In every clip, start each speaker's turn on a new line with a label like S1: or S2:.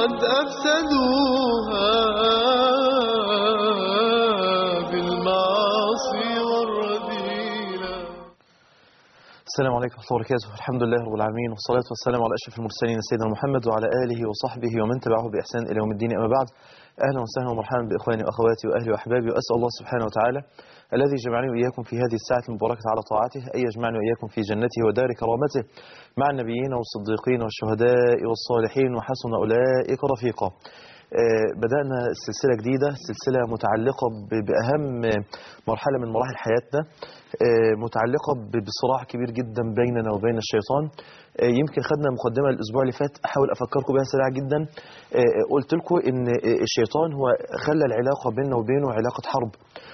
S1: قد أفسدوها بالمعاصي والرذيلة
S2: السلام عليكم ورحمة الله وبركاته الحمد لله رب العالمين والصلاة والسلام على أشرف المرسلين سيدنا محمد وعلى آله وصحبه ومن تبعه بإحسان إلى يوم الدين أما بعد أهلا وسهلا ومرحبا بإخواني وأخواتي وأهلي وأحبابي وأسأل الله سبحانه وتعالى الذي جمعني وإياكم في هذه الساعة المباركة على طاعته أن يجمعني وإياكم في جنته ودار كرامته مع النبيين والصديقين والشهداء والصالحين وحسن أولئك رفيقا آه، بدأنا سلسلة جديدة سلسلة متعلقة ب- بأهم مرحلة من مراحل حياتنا آه، متعلقة ب- بصراع كبير جدا بيننا وبين الشيطان آه، يمكن خدنا مقدمة الأسبوع اللي فات أحاول أفكركم بها سريعا جدا آه، قلت لكم إن آه، الشيطان هو خلى العلاقة بيننا وبينه علاقة حرب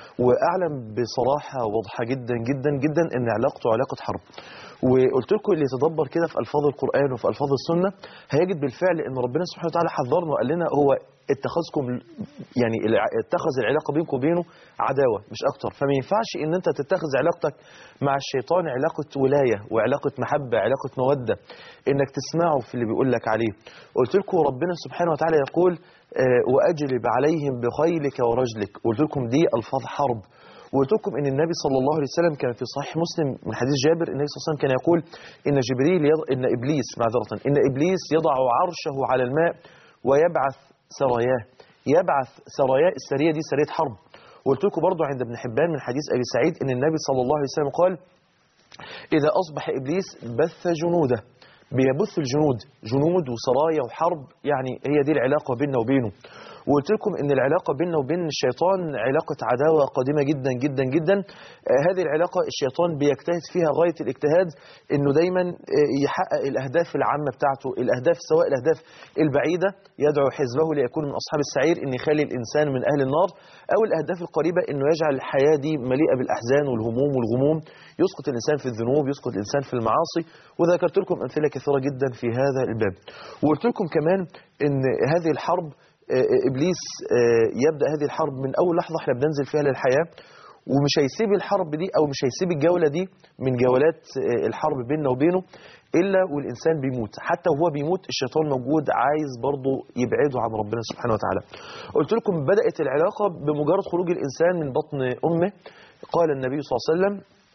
S2: وأعلم بصراحة واضحة جدا جدا جدا إن علاقته علاقة حرب وقلت لكم اللي يتدبر كده في الفاظ القران وفي الفاظ السنه هيجد بالفعل ان ربنا سبحانه وتعالى حذرنا وقال لنا هو اتخذكم يعني الع- اتخذ العلاقه بينكم وبينه عداوه مش اكتر فما ينفعش ان انت تتخذ علاقتك مع الشيطان علاقه ولايه وعلاقه محبه علاقه موده انك تسمعه في اللي بيقول لك عليه قلت لكم ربنا سبحانه وتعالى يقول آه، واجلب عليهم بخيلك ورجلك قلت لكم دي الفاظ حرب وقلت لكم ان النبي صلى الله عليه وسلم كان في صحيح مسلم من حديث جابر النبي صلى الله عليه وسلم كان يقول ان جبريل يض... ان ابليس معذره ان ابليس يضع عرشه على الماء ويبعث سراياه يبعث سراياه السريه دي سريه حرب وقلت لكم برضه عند ابن حبان من حديث ابي سعيد ان النبي صلى الله عليه وسلم قال إذا أصبح إبليس بث جنوده بيبث الجنود جنود وسرايا وحرب يعني هي دي العلاقة بيننا وبينه وقلت لكم ان العلاقة بيننا وبين الشيطان علاقة عداوة قديمة جدا جدا جدا آه هذه العلاقة الشيطان بيجتهد فيها غاية الاجتهاد انه دايما آه يحقق الاهداف العامة بتاعته الاهداف سواء الاهداف البعيدة يدعو حزبه ليكون من اصحاب السعير ان يخلي الانسان من اهل النار او الاهداف القريبة انه يجعل الحياة دي مليئة بالاحزان والهموم والغموم يسقط الانسان في الذنوب يسقط الانسان في المعاصي وذكرت لكم امثلة كثيرة جدا في هذا الباب وقلت لكم كمان ان هذه الحرب آه، ابليس آه، يبدا هذه الحرب من اول لحظه احنا بننزل فيها للحياه ومش هيسيب الحرب دي او مش هيسيب الجوله دي من جولات آه، الحرب بيننا وبينه الا والانسان بيموت حتى وهو بيموت الشيطان موجود عايز برضه يبعده عن ربنا سبحانه وتعالى قلت لكم بدات العلاقه بمجرد خروج الانسان من بطن امه قال النبي صلى الله عليه وسلم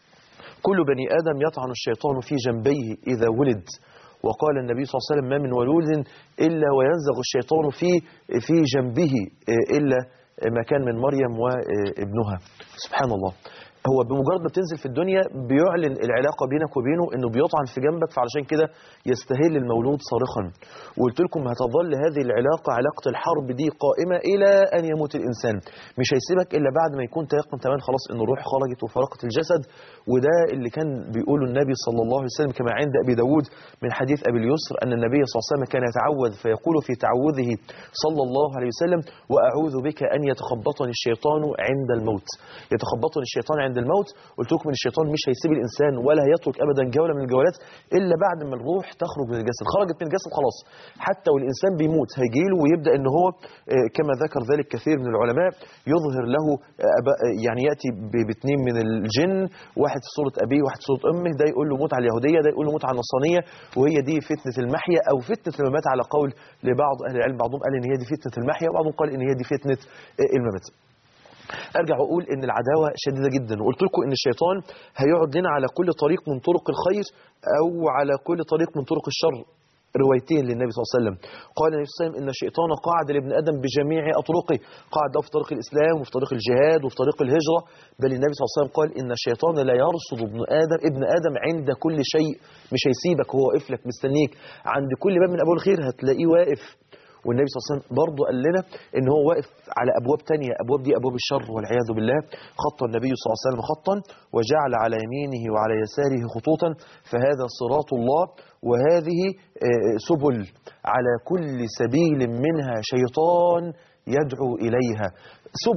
S2: كل بني آدم يطعن الشيطان في جنبيه إذا ولد وقال النبي صلى الله عليه وسلم ما من ولود إلا وينزغ الشيطان في في جنبه آه، إلا ما كان من مريم وابنها سبحان الله هو بمجرد ما بتنزل في الدنيا بيعلن العلاقة بينك وبينه انه بيطعن في جنبك فعلشان كده يستهل المولود صارخا وقلت لكم هتظل هذه العلاقة علاقة الحرب دي قائمة الى ان يموت الانسان مش هيسيبك الا بعد ما يكون تيقن تمام خلاص ان الروح خرجت وفرقت الجسد وده اللي كان بيقوله النبي صلى الله عليه وسلم كما عند ابي داود من حديث ابي اليسر ان النبي صلى الله عليه وسلم كان يتعوذ فيقول في تعوذه صلى الله عليه وسلم واعوذ بك ان يتخبطني الشيطان عند الموت يتخبطني الشيطان عند الموت قلت لكم ان الشيطان مش هيسيب الانسان ولا هيترك ابدا جوله من الجولات الا بعد ما الروح تخرج من الجسد خرجت من الجسد خلاص حتى والانسان بيموت هيجي له ويبدا ان هو آه، كما ذكر ذلك كثير من العلماء يظهر له آه، أبا- آه، يعني ياتي ب- باثنين من الجن واحد في صوره ابيه واحد في صوره امه ده يقول له موت على اليهوديه ده يقول له موت على النصرانيه وهي دي فتنه المحيا او فتنه الممات على قول لبعض اهل العلم بعضهم قال ان هي دي فتنه المحيا وبعضهم قال ان هي دي فتنه آه، الممات ارجع واقول ان العداوه شديده جدا وقلت لكم ان الشيطان هيقعد لنا على كل طريق من طرق الخير او على كل طريق من طرق الشر روايتين للنبي صلى الله عليه وسلم قال النبي صلى الله عليه وسلم ان الشيطان قاعد لابن ادم بجميع اطرقه قاعد له في طريق الاسلام وفي طريق الجهاد وفي طريق الهجره بل النبي صلى الله عليه وسلم قال ان الشيطان لا يرصد ابن ادم ابن ادم عند كل شيء مش هيسيبك هو واقف لك مستنيك عند كل باب من ابواب الخير هتلاقيه واقف والنبي صلى الله عليه وسلم برضه قال لنا ان هو واقف على ابواب تانية ابواب دي ابواب الشر والعياذ بالله خط النبي صلى الله عليه وسلم خطا وجعل على يمينه وعلى يساره خطوطا فهذا صراط الله وهذه آه، سبل على كل سبيل منها شيطان يدعو اليها سبل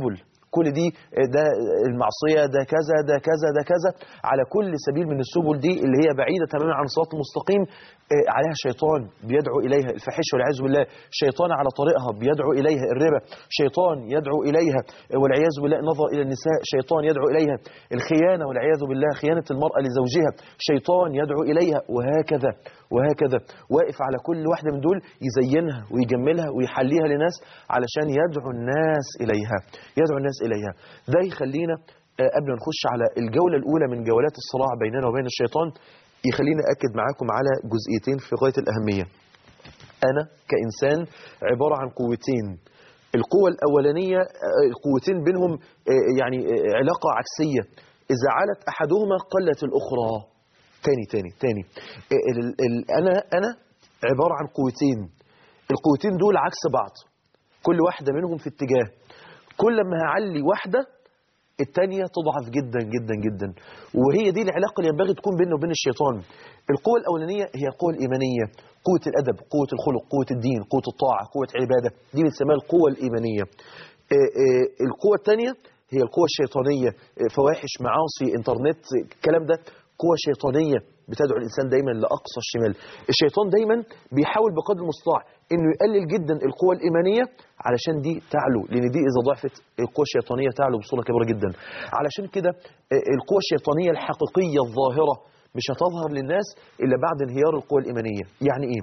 S2: كل دي ده المعصيه ده كذا ده كذا ده كذا على كل سبيل من السبل دي اللي هي بعيده تماما عن الصراط المستقيم آه، عليها شيطان بيدعو اليها الفاحشه والعياذ بالله شيطان على طريقها بيدعو اليها الربا شيطان يدعو اليها آه، والعياذ بالله النظر الى النساء شيطان يدعو اليها الخيانه والعياذ بالله خيانه المراه لزوجها شيطان يدعو اليها وهكذا وهكذا واقف على كل واحده من دول يزينها ويجملها ويحليها لناس علشان يدعو الناس اليها يدعو الناس اليها ده يخلينا آه، قبل ما نخش على الجوله الاولى من جولات الصراع بيننا وبين الشيطان يخليني أكد معاكم على جزئيتين في غاية الأهمية أنا كإنسان عبارة عن قوتين القوة الأولانية آه، القوتين بينهم آه، يعني آه، علاقة عكسية إذا علت أحدهما قلت الأخرى تاني تاني تاني ال- ال- ال- أنا أنا عبارة عن قوتين القوتين دول عكس بعض كل واحدة منهم في اتجاه كل ما هعلي واحدة التانية تضعف جدا جدا جدا وهي دي العلاقة اللي ينبغي تكون بيننا وبين الشيطان القوة الأولانية هي القوة الإيمانية قوة الأدب قوة الخلق قوة الدين قوة الطاعة قوة العبادة دي بنسميها القوة الإيمانية آه، آه، القوة الثانية هي القوة الشيطانية آه، فواحش معاصي انترنت الكلام ده قوة شيطانية بتدعو الإنسان دايما لأقصى الشمال الشيطان دايما بيحاول بقدر المستطاع إنه يقلل جدا القوة الإيمانية علشان دي تعلو لأن دي إذا ضعفت القوة الشيطانية تعلو بصورة كبيرة جدا علشان كده آه، القوة الشيطانية الحقيقية الظاهرة مش هتظهر للناس إلا بعد انهيار القوة الإيمانية يعني إيه؟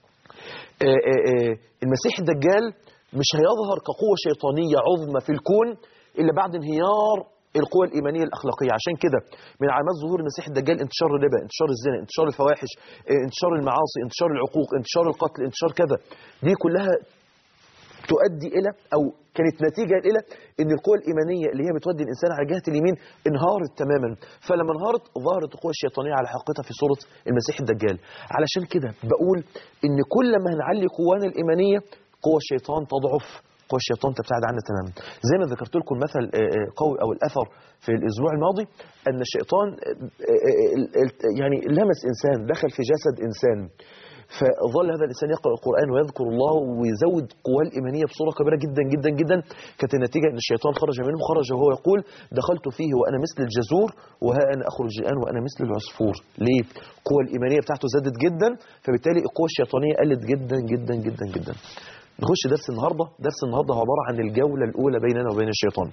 S2: آه، آه، آه، المسيح الدجال مش هيظهر كقوة شيطانية عظمى في الكون إلا بعد انهيار القوى الإيمانية الأخلاقية عشان كده من علامات ظهور المسيح الدجال انتشار الربا انتشار الزنا انتشار الفواحش آه، انتشار المعاصي انتشار العقوق انتشار القتل انتشار كذا دي كلها تؤدي إلى أو كانت نتيجة إلى أن القوى الإيمانية اللي هي بتودي الإنسان على جهة اليمين انهارت تماما فلما انهارت ظهرت القوى الشيطانية على حقيقتها في صورة المسيح الدجال علشان كده بقول أن كل ما هنعلي قوانا الإيمانية قوى الشيطان تضعف قوى الشيطان تبتعد عنا تماما زي ما ذكرت لكم المثل آه، آه، قوي أو الأثر في الأسبوع الماضي أن الشيطان آه، آه، آه، يعني لمس إنسان دخل في جسد إنسان فظل هذا الانسان يقرا القران ويذكر الله ويزود قواه الايمانيه بصوره كبيره جدا جدا جدا كانت النتيجه ان الشيطان خرج منه خرج وهو يقول دخلت فيه وانا مثل الجزور وها انا اخرج الان وانا مثل العصفور ليه القوه الايمانيه بتاعته زادت جدا فبالتالي القوه الشيطانيه قلت جدا جدا جدا جدا نخش درس النهارده درس النهارده هو عباره عن الجوله الاولى بيننا وبين الشيطان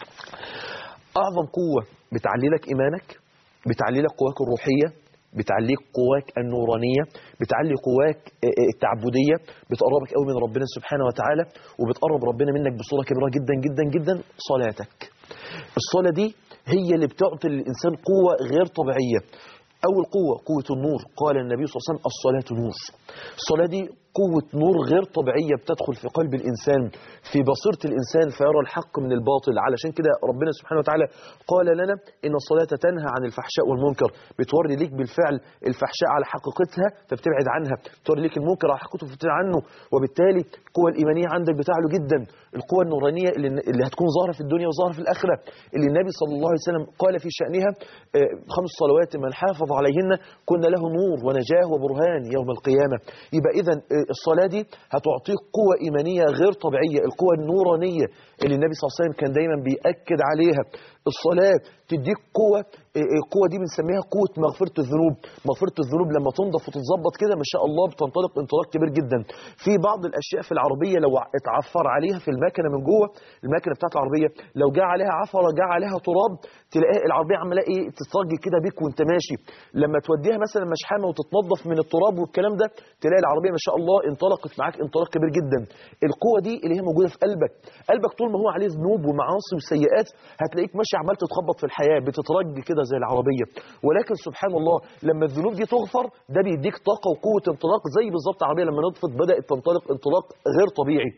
S2: اعظم قوه بتعلي لك ايمانك بتعلي لك قواك الروحيه بتعليك قواك النورانية بتعلي قواك التعبدية بتقربك قوي من ربنا سبحانه وتعالى وبتقرب ربنا منك بصورة كبيرة جدا جدا جدا صلاتك الصلاة دي هي اللي بتعطي للإنسان قوة غير طبيعية أول قوة قوة النور قال النبي صلى الله عليه وسلم الصلاة نور الصلاة دي قوة نور غير طبيعية بتدخل في قلب الإنسان في بصيرة الإنسان فيرى الحق من الباطل علشان كده ربنا سبحانه وتعالى قال لنا إن الصلاة تنهى عن الفحشاء والمنكر بتوري ليك بالفعل الفحشاء على حقيقتها فبتبعد عنها بتوري ليك المنكر على حقيقته فبتبعد عنه وبالتالي القوة الإيمانية عندك بتعلو جدا القوة النورانية اللي, اللي هتكون ظاهرة في الدنيا وظاهرة في الآخرة اللي النبي صلى الله عليه وسلم قال في شأنها آه، خمس صلوات من حافظ عليهن كن له نور ونجاه وبرهان يوم القيامة يبقى إذا الصلاة دي هتعطيك قوة إيمانية غير طبيعية القوة النورانية اللي النبي صلى الله عليه وسلم كان دايما بيأكد عليها الصلاة تديك قوة القوة دي بنسميها قوة مغفرة الذنوب مغفرة الذنوب لما تنضف وتتظبط كده ما شاء الله بتنطلق انطلاق كبير جدا في بعض الأشياء في العربية لو اتعفر عليها في المكنة من جوه المكنة بتاعت العربية لو جاء عليها عفرة جاء عليها تراب تلاقي العربية عمالة ايه تترج كده بيك وانت ماشي لما توديها مثلا مشحمة وتتنظف من التراب والكلام ده تلاقي العربية ما شاء الله انطلقت معاك انطلاق كبير جدا القوة دي اللي هي موجودة في قلبك قلبك طول ما هو عليه ذنوب ومعاصي وسيئات هتلاقيك ماشي عمال تتخبط في الحياة بتترج كده زي العربية ولكن سبحان الله لما الذنوب دي تغفر ده بيديك طاقة وقوة انطلاق زي بالظبط العربية لما نطفت بدأت تنطلق انطلاق غير طبيعي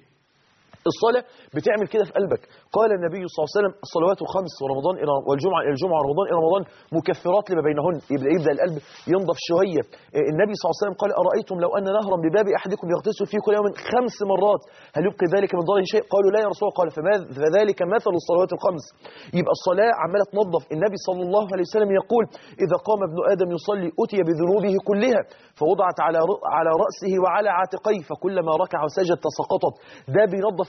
S2: الصلاة بتعمل كده في قلبك قال النبي صلى الله عليه وسلم الصلوات الخمس ورمضان إلى والجمعة إلى الجمعة ورمضان إلى رمضان مكفرات لما بينهن يبدأ, يبدأ القلب ينضف شوية إيه، النبي صلى الله عليه وسلم قال أرأيتم لو أن نهرا بباب أحدكم يغتسل فيه كل يوم خمس مرات هل يبقي ذلك من ضرر شيء قالوا لا يا رسول الله قال فما- فذلك مثل الصلوات الخمس يبقى الصلاة عمالة تنظف النبي صلى الله عليه وسلم يقول إذا قام ابن آدم يصلي أتي بذنوبه كلها فوضعت على ر- على رأسه وعلى عاتقيه فكلما ركع وسجد تساقطت ده بينظف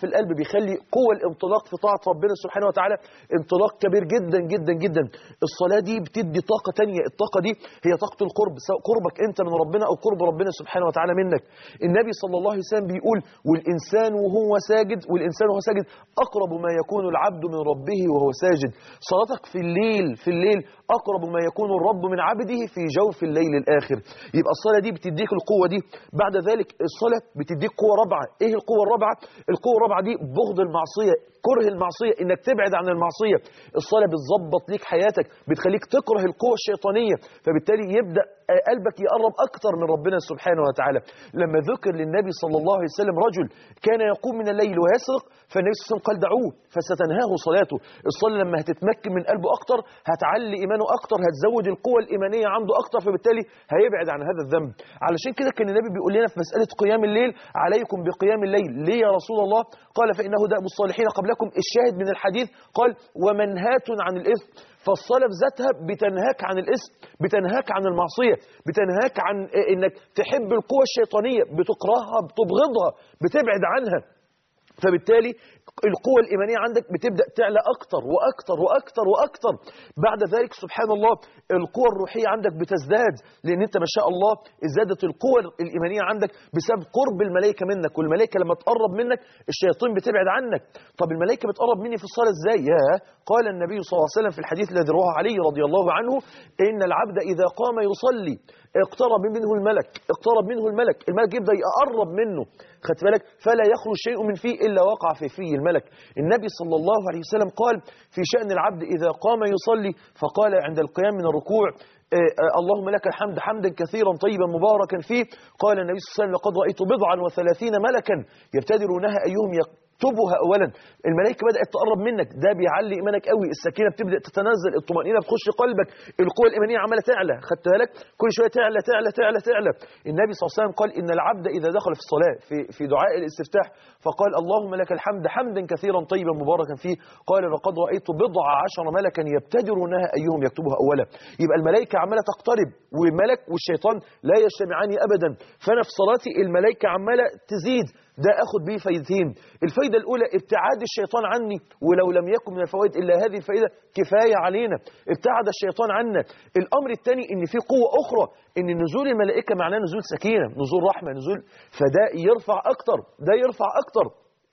S2: في القلب بيخلي قوة الانطلاق في طاعة ربنا سبحانه وتعالى انطلاق كبير جدا جدا جدا الصلاة دي بتدي طاقة تانية الطاقة دي هي طاقة القرب سواء قربك انت من ربنا او قرب ربنا سبحانه وتعالى منك النبي صلى الله عليه وسلم بيقول والإنسان وهو ساجد والإنسان وهو ساجد أقرب ما يكون العبد من ربه وهو ساجد صلاتك في الليل في الليل أقرب ما يكون الرب من عبده في جوف الليل الآخر يبقى الصلاة دي بتديك القوة دي بعد ذلك الصلاة بتديك قوة رابعة إيه القوة الرابعة القوة الرابعة دي بغض المعصية كره المعصية إنك تبعد عن المعصية الصلاة بتظبط ليك حياتك بتخليك تكره القوة الشيطانية فبالتالي يبدأ قلبك يقرب أكتر من ربنا سبحانه وتعالى لما ذكر للنبي صلى الله عليه وسلم رجل كان يقوم من الليل ويسرق فالنبي صلى الله عليه وسلم قال دعوه فستنهاه صلاته الصلاة لما هتتمكن من قلبه أكتر هتعلي إيمانه أكتر هتزود القوة الإيمانية عنده أكتر فبالتالي هيبعد عن هذا الذنب علشان كده كان النبي بيقول لنا في مسألة قيام الليل عليكم بقيام الليل ليه يا رسول الله قال فإنه دأب الصالحين قبلكم الشاهد من الحديث قال ومنهات عن الإثم فالصلاة بذاتها بتنهاك عن الاسم بتنهاك عن المعصية بتنهاك عن انك تحب القوة الشيطانية بتكرهها بتبغضها بتبعد عنها فبالتالي القوة الإيمانية عندك بتبدأ تعلى أكتر وأكتر وأكتر وأكتر بعد ذلك سبحان الله القوة الروحية عندك بتزداد لأن أنت ما شاء الله زادت القوة الإيمانية عندك بسبب قرب الملائكة منك والملائكة لما تقرب منك الشياطين بتبعد عنك طب الملائكة بتقرب مني في الصلاة إزاي يا قال النبي صلى الله عليه وسلم في الحديث الذي رواه علي رضي الله عنه إن العبد إذا قام يصلي اقترب منه الملك اقترب منه الملك الملك يبدأ يقرب منه خدت بالك فلا يخرج شيء من فيه إلا وقع في فيه الملك النبي صلى الله عليه وسلم قال في شأن العبد إذا قام يصلي فقال عند القيام من الركوع اللهم لك الحمد حمدا كثيرا طيبا مباركا فيه قال النبي صلى الله عليه وسلم لقد رأيت بضعا وثلاثين ملكا يبتدرونها أيهم يكتبها أولا الملائكة بدأت تقرب منك ده بيعلي إيمانك قوي السكينة بتبدأ تتنزل الطمأنينة بتخش قلبك القوة الإيمانية عمالة تعلى خدت بالك كل شوية تعلى تعلى تعلى تعلى النبي صلى الله عليه وسلم قال إن العبد إذا دخل في الصلاة في, في دعاء الاستفتاح فقال اللهم لك الحمد حمدا كثيرا طيبا مباركا فيه قال لقد رأيت بضع عشر ملكا يبتدرونها أيهم يكتبها أولا يبقى الملائكة عمالة تقترب والملك والشيطان لا يجتمعان أبدا فأنا في صلاتي الملائكة عمالة تزيد ده أخذ به فايدتين الفايدة الأولى ابتعاد الشيطان عني ولو لم يكن من الفوائد إلا هذه الفائدة كفاية علينا ابتعد الشيطان عنا الأمر الثاني إن في قوة أخرى إن نزول الملائكة معناه نزول سكينة نزول رحمة نزول فده يرفع أكتر ده يرفع أكتر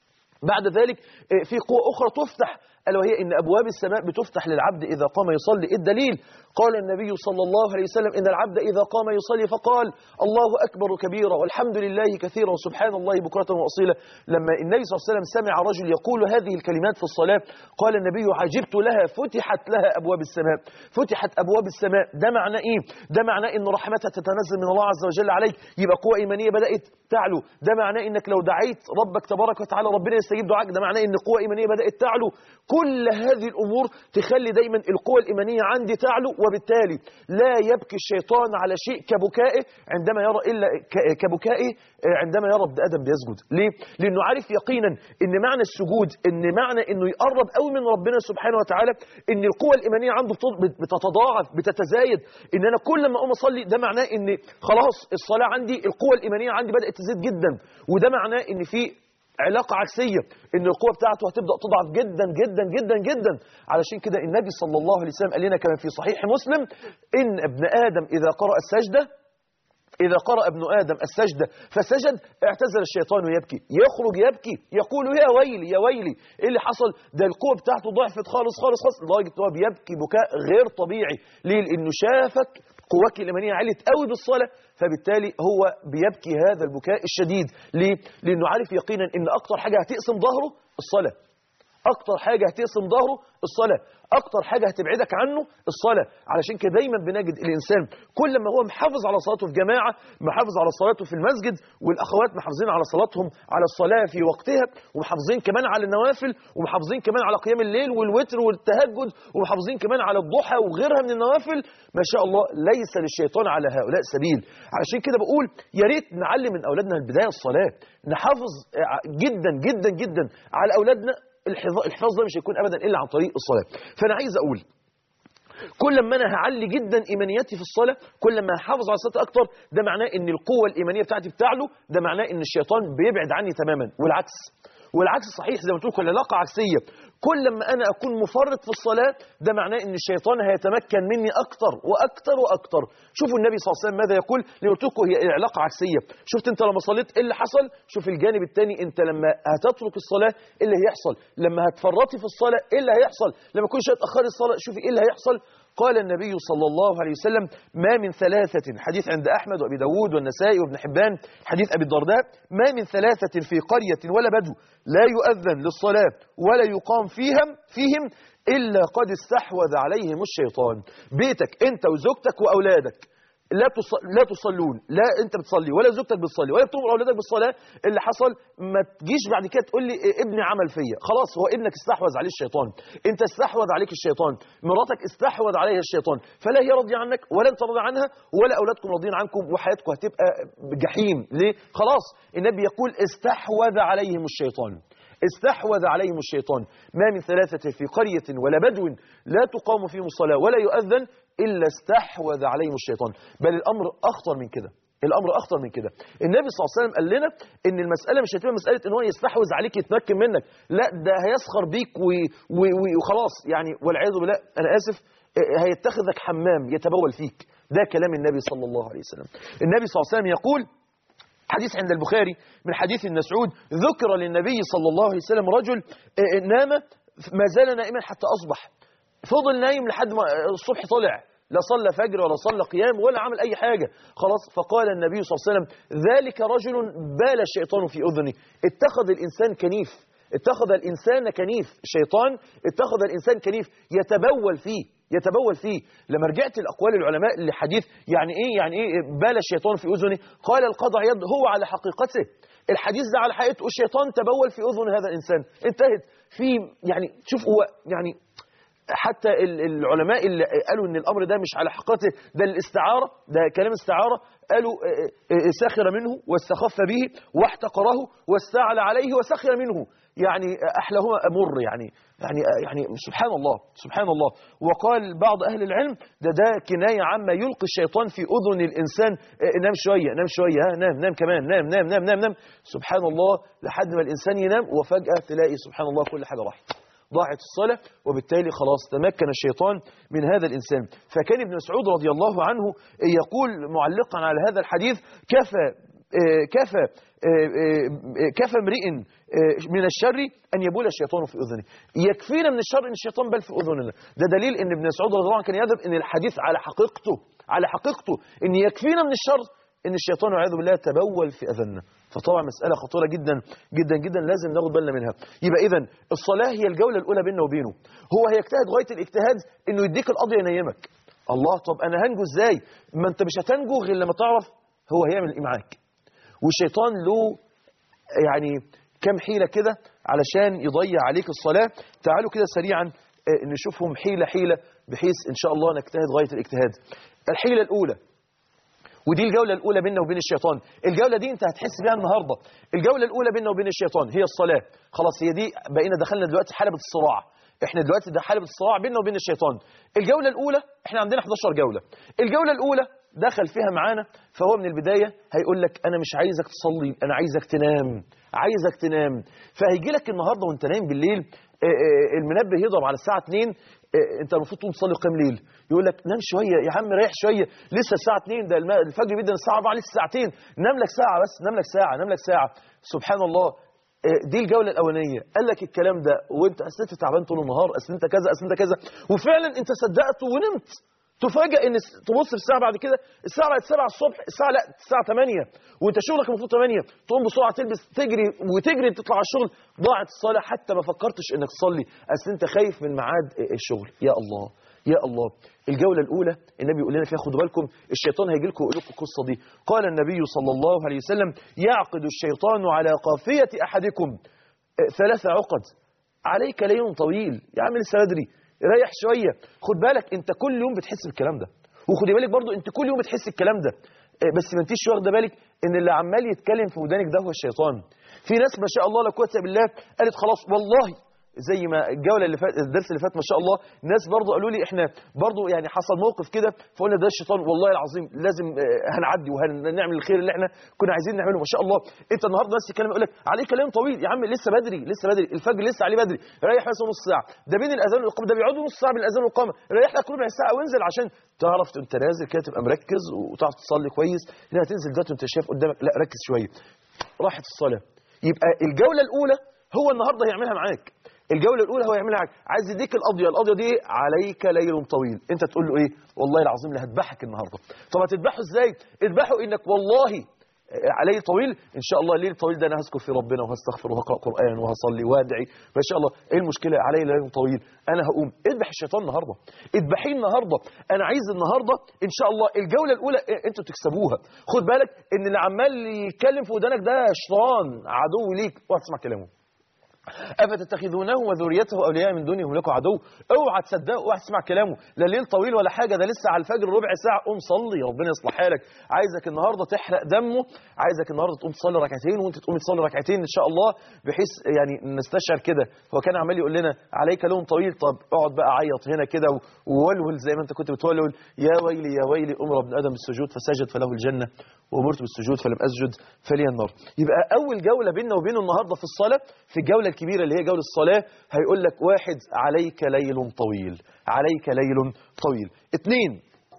S2: بعد ذلك في قوة أخرى تفتح ألا وهي إن أبواب السماء بتفتح للعبد إذا قام يصلي الدليل قال النبي صلى الله عليه وسلم إن العبد إذا قام يصلي فقال الله أكبر كبيرا والحمد لله كثيرا سبحان الله بكرة وأصيلا لما النبي صلى الله عليه وسلم سمع رجل يقول هذه الكلمات في الصلاة قال النبي عجبت لها فتحت لها أبواب السماء فتحت أبواب السماء ده معناه إيه ده معناه إن رحمتها تتنزل من الله عز وجل عليك يبقى قوة إيمانية بدأت تعلو ده معناه إنك لو دعيت ربك تبارك وتعالى ربنا يستجيب دعائك ده معناه إن قوة إيمانية بدأت تعلو كل هذه الأمور تخلي دايما القوة الإيمانية عندي تعلو وبالتالي لا يبكي الشيطان على شيء كبكائه عندما يرى إلا كبكائه عندما يرى ابن آدم بيسجد ليه؟ لأنه عارف يقينا إن معنى السجود إن معنى إنه يقرب قوي من ربنا سبحانه وتعالى إن القوة الإيمانية عنده بتتضاعف بتتزايد إن أنا كل ما أقوم أصلي ده معناه إن خلاص الصلاة عندي القوة الإيمانية عندي بدأت تزيد جدا وده معناه إن في علاقة عكسية ان القوة بتاعته هتبدأ تضعف جدا جدا جدا جدا علشان كده النبي صلى الله عليه وسلم قال لنا كما في صحيح مسلم ان ابن آدم إذا قرأ السجدة إذا قرأ ابن آدم السجدة فسجد اعتزل الشيطان يبكي يخرج يبكي يقول يا ويلي يا ويلي إيه اللي حصل ده القوة بتاعته ضعفت خالص خالص خالص لدرجة هو بيبكي بكاء غير طبيعي ليه لأنه شافك قواك الإيمانية علت قوي بالصلاة فبالتالي هو بيبكي هذا البكاء الشديد ليه؟ لأنه عارف يقينا إن أكتر حاجة هتقسم ظهره الصلاة أكتر حاجة هتقسم ظهره الصلاة أكتر حاجة هتبعدك عنه الصلاة علشان كده دايما بنجد الإنسان كل ما هو محافظ على صلاته في جماعة محافظ على صلاته في المسجد والأخوات محافظين على صلاتهم على الصلاة في وقتها ومحافظين كمان على النوافل ومحافظين كمان على قيام الليل والوتر والتهجد ومحافظين كمان على الضحى وغيرها من النوافل ما شاء الله ليس للشيطان على هؤلاء سبيل علشان كده بقول يا ريت نعلم من أولادنا البداية الصلاة نحافظ جدا جدا جدا على أولادنا الحفاظ ده مش هيكون ابدا الا عن طريق الصلاه فانا عايز اقول كل ما انا هعلي جدا ايمانياتي في الصلاه كل ما هحافظ على الصلاه اكتر ده معناه ان القوه الايمانيه بتاعتي بتعلو ده معناه ان الشيطان بيبعد عني تماما والعكس والعكس صحيح زي ما قلت لكم العلاقه عكسيه كل ما انا اكون مفرط في الصلاه ده معناه ان الشيطان هيتمكن مني اكتر واكتر واكتر شوفوا النبي صلى الله عليه وسلم ماذا يقول اللي قلت لكم هي العلاقه عكسيه شفت انت لما صليت ايه اللي حصل شوف الجانب الثاني انت لما هتترك الصلاه ايه اللي هيحصل لما هتفرطي في الصلاه ايه اللي هيحصل لما كل شويه تاخري الصلاه شوفي ايه اللي هيحصل قال النبي صلى الله عليه وسلم ما من ثلاثة حديث عند أحمد وأبي داود والنسائي وابن حبان حديث أبي الدرداء ما من ثلاثة في قرية ولا بدو لا يؤذن للصلاة ولا يقام فيهم فيهم إلا قد استحوذ عليهم الشيطان بيتك أنت وزوجتك وأولادك لا تص- لا تصلون لا انت بتصلي ولا زوجتك بتصلي ولا بتؤمر اولادك بالصلاه اللي حصل ما تجيش بعد كده تقول لي إيه ابني عمل فيا خلاص هو ابنك استحوذ عليه الشيطان انت استحوذ عليك الشيطان مراتك استحوذ عليها الشيطان فلا هي راضيه عنك ولا انت راضي عنها ولا اولادكم راضيين عنكم وحياتكم هتبقى جحيم ليه خلاص النبي يقول استحوذ عليهم الشيطان استحوذ عليهم الشيطان ما من ثلاثة في قرية ولا بدو لا تقام فيهم الصلاة ولا يؤذن إلا استحوذ عليهم الشيطان بل الأمر أخطر من كده الأمر أخطر من كده النبي صلى الله عليه وسلم قال لنا إن المسألة مش هتبقى مسألة إن هو يستحوذ عليك يتمكن منك لا ده هيسخر بيك و- و- و- وخلاص يعني والعياذ بالله أنا آسف اه، هيتخذك حمام يتبول فيك ده كلام النبي صلى الله عليه وسلم النبي صلى الله عليه وسلم يقول حديث عند البخاري من حديث ابن مسعود ذكر للنبي صلى الله عليه وسلم رجل آه، نام ما زال نائما حتى أصبح فضل نايم لحد ما الصبح طلع لا صلى فجر ولا صلى قيام ولا عمل أي حاجة خلاص فقال النبي صلى الله عليه وسلم ذلك رجل بال الشيطان في أذنه اتخذ الإنسان كنيف اتخذ الإنسان كنيف الشيطان اتخذ الإنسان كنيف يتبول فيه يتبول فيه لما رجعت الأقوال العلماء لحديث يعني إيه يعني إيه بال الشيطان في أذنه قال القاضي عياض هو على حقيقته الحديث ده على حقيقته الشيطان تبول في أذن هذا الإنسان انتهت في يعني شوف هو يعني حتى ال- العلماء اللي قالوا ان الامر ده مش على حقيقته ده الاستعاره ده كلام استعاره قالوا آه، آه، سخر منه واستخف به واحتقره واستعلى عليه وسخر منه يعني احلاهما امر يعني يعني يعني سبحان الله سبحان الله وقال بعض اهل العلم ده ده كنايه عما يلقي الشيطان في اذن الانسان آه، نام شويه نام شويه ها نام نام كمان نام نام نام نام نام سبحان الله لحد ما الانسان ينام وفجاه تلاقي سبحان الله كل حاجه راحت ضاعت الصلاة وبالتالي خلاص تمكن الشيطان من هذا الإنسان فكان ابن مسعود رضي الله عنه يقول معلقا على هذا الحديث كفى آه، كفى آه، آه، كفى امرئ آه، من الشر أن يبول الشيطان في أذنه يكفينا من الشر أن الشيطان بل في أذننا ده دليل أن ابن مسعود رضي الله عنه كان يذهب أن الحديث على حقيقته على حقيقته أن يكفينا من الشر ان الشيطان والعياذ بالله تبول في اذاننا فطبعا مساله خطيره جدا جدا جدا لازم ناخد بالنا منها يبقى اذا الصلاه هي الجوله الاولى بيننا وبينه هو هيجتهد غايه الاجتهاد انه يديك القضيه ينيمك الله طب انا هنجو ازاي ما انت مش هتنجو غير لما تعرف هو هيعمل ايه معاك والشيطان له يعني كم حيله كده علشان يضيع عليك الصلاه تعالوا كده سريعا آه، نشوفهم حيله حيله بحيث ان شاء الله نجتهد غايه الاجتهاد الحيله الاولى ودي الجولة الأولى بيننا وبين الشيطان الجولة دي أنت هتحس بيها النهاردة الجولة الأولى بيننا وبين الشيطان هي الصلاة خلاص هي دي بقينا دخلنا دلوقتي حلبة الصراع احنا دلوقتي ده حلبة الصراع بيننا وبين الشيطان الجولة الأولى احنا عندنا 11 جولة الجولة الأولى دخل فيها معانا فهو من البداية هيقول لك أنا مش عايزك تصلي أنا عايزك تنام عايزك تنام فهيجي لك النهاردة وأنت نايم بالليل آه، آه، المنبه يضرب على الساعة 2 آه، انت المفروض تقوم تصلي قيام ليل يقول لك نام شويه يا عم ريح شويه لسه الساعه 2 ده الم- الفجر بيبدا الساعه 4 لسه ساعتين نام لك ساعه بس نام لك ساعه نام لك ساعه سبحان الله آه، دي الجوله الاولانيه قال لك الكلام ده وانت اصل انت تعبان طول النهار اصل انت كذا اصل انت كذا وفعلا انت صدقت ونمت تفاجئ ان س- تبص في الساعه بعد كده الساعه بقت 7 الصبح الساعه لا الساعه 8 وانت شغلك المفروض 8 تقوم بسرعه تلبس تجري وتجري تطلع على الشغل ضاعت الصلاه حتى ما فكرتش انك تصلي اصل انت خايف من ميعاد الشغل يا الله يا الله الجوله الاولى النبي يقول لنا فيها خدوا بالكم الشيطان هيجي لكم ويقول لكم القصه دي قال النبي صلى الله عليه وسلم يعقد الشيطان على قافيه احدكم آه، ثلاث عقد عليك ليل طويل يا عم لسه بدري ريح شويه خد بالك انت كل يوم بتحس بالكلام ده وخدي بالك برضو انت كل يوم بتحس الكلام ده آه، بس ما انتيش واخده بالك ان اللي عمال يتكلم في ودانك ده هو الشيطان في ناس ما شاء الله لا قوه الا بالله قالت خلاص والله زي ما الجوله اللي فات الدرس اللي فات ما شاء الله ناس برضو قالوا لي احنا برضو يعني حصل موقف كده فقلنا ده الشيطان والله العظيم لازم آه، هنعدي وهنعمل الخير اللي احنا كنا عايزين نعمله ما شاء الله انت النهارده ناس يتكلم يقول لك عليه كلام طويل يا عم لسه بدري لسه بدري الفجر لسه عليه بدري ريح بس نص ساعه ده بين الاذان والاقامه ده بيقعدوا نص ساعه بين الاذان والاقامه ريح لك ربع ساعه وانزل عشان تعرف انت نازل كده تبقى مركز وتعرف تصلي كويس لا هتنزل دلوقتي وانت شايف قدامك لا ركز شويه راحت الصلاه يبقى الجوله الاولى هو النهارده هيعملها معاك الجوله الاولى هو يعملها معاك عايز يديك القضيه القضيه دي إيه؟ عليك ليل طويل انت تقول له ايه والله العظيم لا هذبحك النهارده طب هتذبحه ازاي اذبحه انك والله عليه طويل ان شاء الله الليل الطويل ده انا هذكر في ربنا وهستغفر وهقرا قران وهصلي وادعي ما شاء الله ايه المشكله علي ليل طويل انا هقوم اذبح الشيطان النهارده اذبحيه النهارده انا عايز النهارده ان شاء الله الجوله الاولى إيه؟ انتوا تكسبوها خد بالك ان اللي عمال يتكلم في ودانك ده شيطان عدو ليك اوعى تسمع كلامه افتتخذونه وذريته اولياء من دونهم لكم عدو اوعى تصدقوا اوعى تسمع كلامه لا ليل طويل ولا حاجه ده لسه على الفجر ربع ساعه قوم صلي ربنا يصلح حالك عايزك النهارده تحرق دمه عايزك النهارده تقوم تصلي ركعتين وانت تقوم تصلي ركعتين ان شاء الله بحيث يعني نستشعر كده هو كان عمال يقول لنا عليك لون طويل طب اقعد بقى عيط هنا كده وولول زي ما انت كنت بتولول يا ويلي يا ويلي امر ابن ادم بالسجود فسجد فله الجنه وامرت بالسجود فلم اسجد فلي النار يبقى اول جوله بيننا وبينه النهارده في الصلاه في الجوله الكبيره اللي هي جوله الصلاه هيقول لك واحد عليك ليل طويل عليك ليل طويل اثنين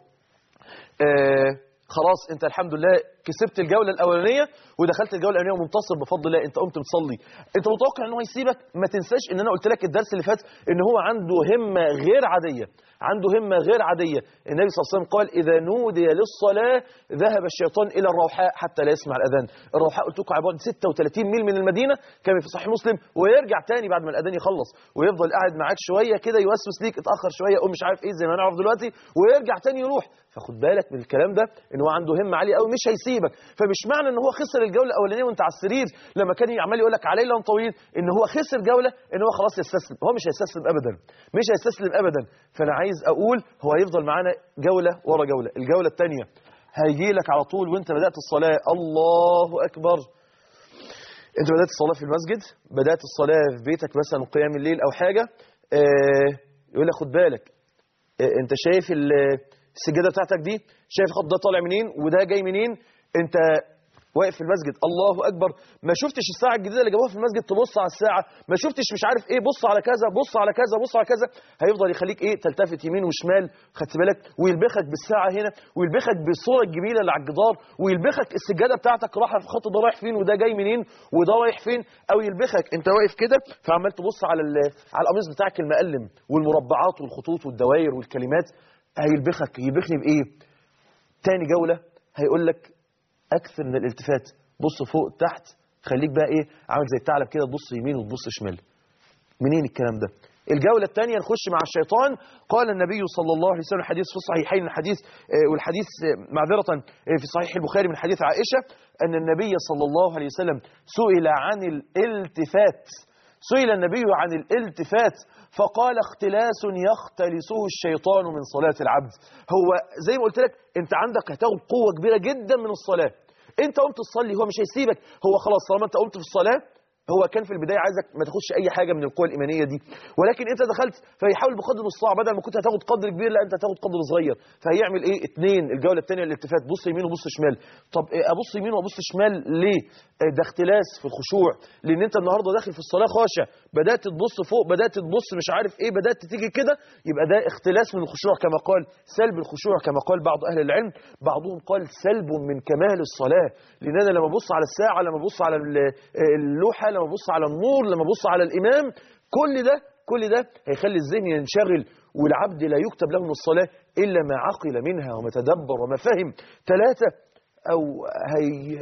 S2: آه خلاص انت الحمد لله كسبت الجوله الاولانيه ودخلت الجوله الاولانيه ومنتصر بفضل الله انت قمت بتصلي انت متوقع ان هو يسيبك ما تنساش ان انا قلت لك الدرس اللي فات ان هو عنده همه غير عاديه عنده همه غير عاديه النبي صلى الله عليه وسلم قال اذا نودي للصلاه ذهب الشيطان الى الروحاء حتى لا يسمع الاذان الروحاء قلت لكم عباره 36 ميل من المدينه كما في صحيح مسلم ويرجع تاني بعد ما الاذان يخلص ويفضل قاعد معاك شويه كده يوسوس ليك اتاخر شويه قوم مش عارف ايه زي ما نعرف دلوقتي ويرجع تاني يروح فخد بالك من الكلام ده ان هو عنده همه عاليه قوي مش هيسيبك فمش معنى ان هو خسر الجوله الاولانيه وانت على السرير لما كان عمال يقول لك عليه لون طويل ان هو خسر جوله ان هو خلاص يستسلم هو مش هيستسلم ابدا مش هيستسلم ابدا فانا عايز اقول هو هيفضل معانا جوله ورا جوله الجوله الثانيه هيجي لك على طول وانت بدات الصلاه الله اكبر انت بدات الصلاه في المسجد بدات الصلاه في بيتك مثلا قيام الليل او حاجه آه يقول لك خد بالك آه انت شايف السجاده بتاعتك دي شايف الخط ده طالع منين وده جاي منين انت واقف في المسجد الله اكبر ما شفتش الساعه الجديده اللي جابوها في المسجد تبص على الساعه ما شفتش مش عارف ايه بص على كذا بص على كذا بص على كذا هيفضل يخليك ايه تلتفت يمين وشمال خدت بالك ويلبخك بالساعه هنا ويلبخك بالصوره الجميله اللي على الجدار ويلبخك السجاده بتاعتك رايحه في الخط ده رايح فين وده جاي منين وده رايح فين او يلبخك انت واقف كده فعمال تبص على على القميص بتاعك المقلم والمربعات والخطوط والدوائر والكلمات هيلبخك يلبخني بايه تاني جوله هيقول لك اكثر من الالتفات بص فوق تحت خليك بقى ايه عامل زي الثعلب كده تبص يمين وتبص شمال منين الكلام ده الجولة الثانية نخش مع الشيطان قال النبي صلى الله عليه وسلم حديث في الصحيحين الحديث والحديث معذرة في صحيح البخاري من حديث عائشة أن النبي صلى الله عليه وسلم سئل عن الالتفات سئل النبي عن الالتفات فقال اختلاس يختلسه الشيطان من صلاة العبد هو زي ما قلت لك انت عندك هتاخد قوة كبيرة جدا من الصلاة انت قمت تصلي هو مش هيسيبك هو خلاص طالما انت قمت في الصلاة هو كان في البدايه عايزك ما تاخدش اي حاجه من القوه الايمانيه دي ولكن انت دخلت فيحاول بقدر المستطاع بدل ما كنت هتاخد قدر كبير لا انت هتاخد قدر صغير فهيعمل ايه اتنين الجوله الثانيه الالتفات بص يمين وبص شمال طب إيه ابص يمين وابص شمال ليه ده اختلاس في الخشوع لان انت النهارده داخل في الصلاه خاشع بدات تبص فوق بدات تبص مش عارف ايه بدات تيجي كده يبقى ده اختلاس من الخشوع كما قال سلب الخشوع كما قال بعض اهل العلم بعضهم قال سلب من كمال الصلاه لان انا لما ابص على الساعه لما ابص على اللوحه لما ابص على النور لما ابص على الامام كل ده كل ده هيخلي الذهن ينشغل والعبد لا يكتب له من الصلاه الا ما عقل منها وما تدبر وما فهم ثلاثه او هي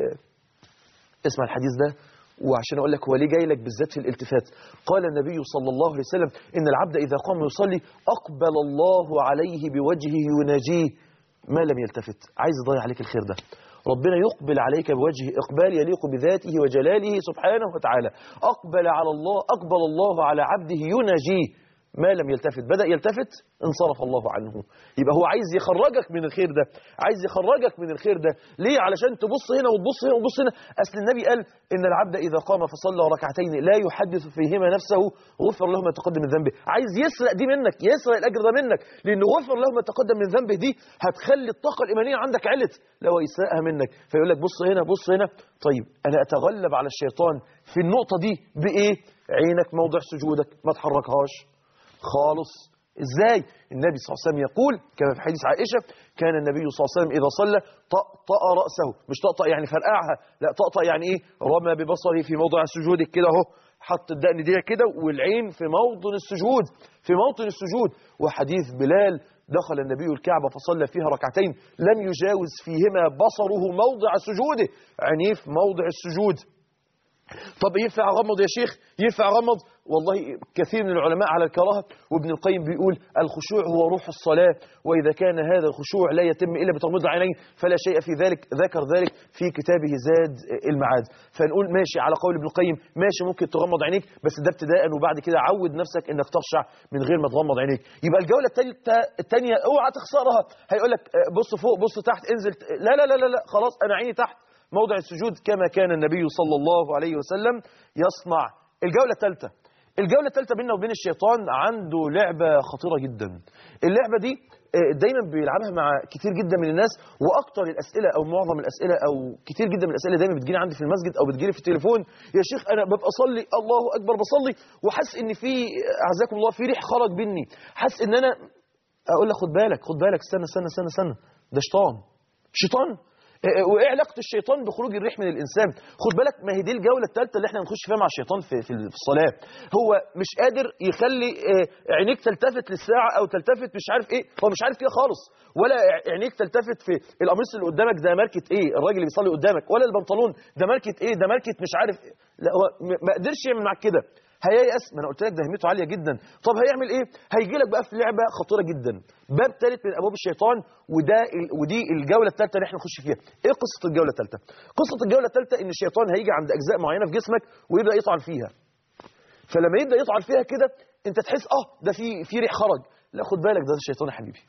S2: اسمع الحديث ده وعشان اقول لك هو ليه جاي لك بالذات في الالتفات قال النبي صلى الله عليه وسلم ان العبد اذا قام يصلي اقبل الله عليه بوجهه يناجيه ما لم يلتفت عايز يضيع عليك الخير ده ربنا يقبل عليك بوجهه إقبال يليق بذاته وجلاله سبحانه وتعالى أقبل على الله أقبل الله على عبده يناجيه ما لم يلتفت بدأ يلتفت انصرف الله عنه يبقى هو عايز يخرجك من الخير ده عايز يخرجك من الخير ده ليه علشان تبص هنا وتبص هنا وتبص هنا أصل النبي قال إن العبد إذا قام فصلى ركعتين لا يحدث فيهما نفسه غفر له ما تقدم من ذنبه عايز يسرق دي منك يسرق الأجر ده منك لأن غفر له ما تقدم من ذنبه دي هتخلي الطاقة الإيمانية عندك علت لو يسرقها منك فيقول لك بص هنا بص هنا طيب أنا أتغلب على الشيطان في النقطة دي بإيه عينك موضع سجودك ما تحركهاش خالص ازاي النبي صلى الله عليه وسلم يقول كما في حديث عائشة كان النبي صلى الله عليه وسلم إذا صلى طأطأ رأسه مش طأطأ يعني فرقعها لا طأطأ يعني إيه رمى ببصره في موضع السجود كده اهو حط الدقن دي كده والعين في موطن السجود في موطن السجود وحديث بلال دخل النبي الكعبة فصلى فيها ركعتين لم يجاوز فيهما بصره موضع سجوده عينيه في موضع السجود طب ينفع غمض يا شيخ ينفع غمض والله كثير من العلماء على الكراهة وابن القيم بيقول الخشوع هو روح الصلاة وإذا كان هذا الخشوع لا يتم إلا بتغميض العينين فلا شيء في ذلك ذكر ذلك في كتابه زاد المعاد فنقول ماشي على قول ابن القيم ماشي ممكن تغمض عينيك بس ده ابتداء وبعد كده عود نفسك انك تخشع من غير ما تغمض عينيك يبقى الجولة الثالثة الثانية اوعى تخسرها هيقول لك بص فوق بص تحت انزل لا لا لا لا, لا خلاص انا عيني تحت موضع السجود كما كان النبي صلى الله عليه وسلم يصنع الجولة الثالثة الجولة الثالثة بيننا وبين الشيطان عنده لعبة خطيرة جدا اللعبة دي دايما بيلعبها مع كتير جدا من الناس واكتر الاسئله او معظم الاسئله او كتير جدا من الاسئله دايما بتجيني عندي في المسجد او بتجيلي في التليفون يا شيخ انا ببقى اصلي الله اكبر بصلي وحاسس ان في اعزكم الله في ريح خرج مني حاسس ان انا اقول لك خد بالك خد بالك استنى استنى استنى استنى ده شيطان شيطان وايه علاقه الشيطان بخروج الريح من الانسان خد بالك ما هي دي الجوله الثالثه اللي احنا هنخش فيها مع الشيطان في في الصلاه هو مش قادر يخلي عينيك تلتفت للساعه او تلتفت مش عارف ايه هو مش عارف كده خالص ولا عينيك تلتفت في القميص اللي قدامك ده ماركه ايه الراجل اللي بيصلي قدامك ولا البنطلون ده ماركه ايه ده ماركه مش عارف إيه. لا هو ما قدرش يعمل معاك كده هييأس ما انا قلت لك ده همته عاليه جدا طب هيعمل ايه هيجي لك بقى في لعبه خطيره جدا باب ثالث من ابواب الشيطان وده ودي الجوله الثالثه اللي احنا نخش فيها ايه قصه الجوله الثالثه قصه الجوله الثالثه ان الشيطان هيجي عند اجزاء معينه في جسمك ويبدا يطعن فيها فلما يبدا يطعن فيها كده انت تحس اه ده في في ريح خرج لا خد بالك ده الشيطان يا حبيبي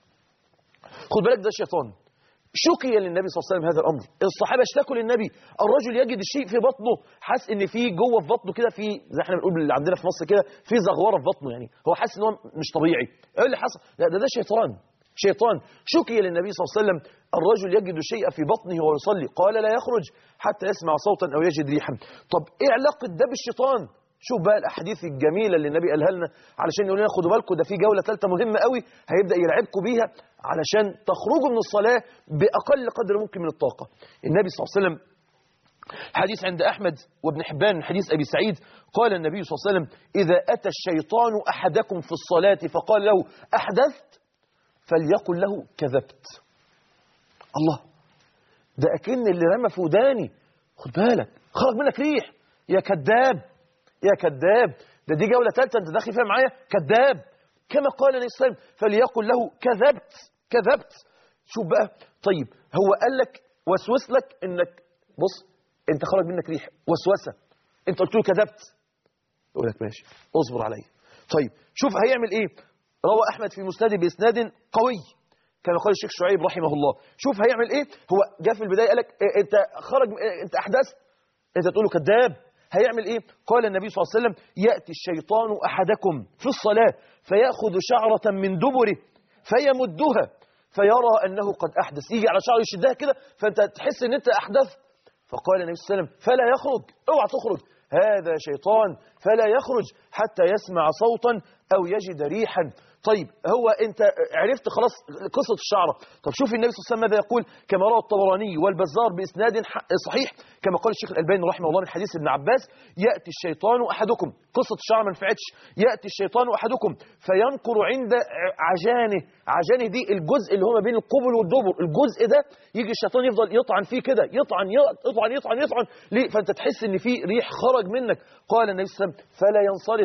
S2: خد بالك ده الشيطان شكي للنبي صلى الله عليه وسلم هذا الامر الصحابه اشتكوا للنبي الرجل يجد الشيء في بطنه حاسس ان في جوه في بطنه كده في زي احنا بنقول اللي عندنا في مصر كده في زغوره في بطنه يعني هو حاسس ان هو مش طبيعي ايه اللي حصل لا ده ده شيطان شيطان شكي للنبي صلى الله عليه وسلم الرجل يجد شيء في بطنه وهو يصلي قال لا يخرج حتى يسمع صوتا او يجد ريحا طب ايه علاقه ده بالشيطان شوف بقى الاحاديث الجميله اللي النبي قالها لنا علشان يقول لنا خدوا بالكم ده في جوله ثالثه مهمه قوي هيبدا يلعبكم بيها علشان تخرجوا من الصلاه باقل قدر ممكن من الطاقه النبي صلى الله عليه وسلم حديث عند احمد وابن حبان من حديث ابي سعيد قال النبي صلى الله عليه وسلم اذا اتى الشيطان احدكم في الصلاه فقال له احدثت فليقل له كذبت الله ده اكن اللي رمى في وداني خد بالك خرج منك ريح يا كذاب يا كذاب ده دي جولة ثالثة أنت داخل فيها معايا كذاب كما قال النبي صلى الله عليه وسلم فليقل له كذبت كذبت شوف بقى طيب هو قال لك وسوس لك إنك بص أنت خرج منك ريح وسوسة أنت قلت له كذبت يقول لك ماشي اصبر عليا طيب شوف هيعمل إيه روى أحمد في مسنده بإسناد قوي كما قال الشيخ شعيب رحمه الله شوف هيعمل إيه هو جاء في البداية قال لك إيه أنت خرج إيه أنت أحدثت أنت تقول له كذاب هيعمل ايه قال النبي صلى الله عليه وسلم يأتي الشيطان أحدكم في الصلاة فيأخذ شعرة من دبره فيمدها فيرى أنه قد أحدث يجي على شعره يشدها كده فأنت تحس أن أنت أحدث فقال النبي صلى الله عليه وسلم فلا يخرج اوعى تخرج هذا شيطان فلا يخرج حتى يسمع صوتا أو يجد ريحا طيب هو انت عرفت خلاص قصة الشعرة طب شوف النبي صلى الله عليه وسلم ماذا يقول كما روى الطبراني والبزار بإسناد صحيح كما قال الشيخ الألباني رحمه الله من حديث ابن عباس يأتي الشيطان أحدكم قصة الشعرة ما نفعتش يأتي الشيطان أحدكم فينقر عند عجانه عجانه دي الجزء اللي هو ما بين القبل والدبر الجزء ده يجي الشيطان يفضل يطعن فيه كده يطعن يطعن يطعن يطعن ليه فأنت تحس ان في ريح خرج منك قال النبي صلى الله عليه وسلم فلا ينصرف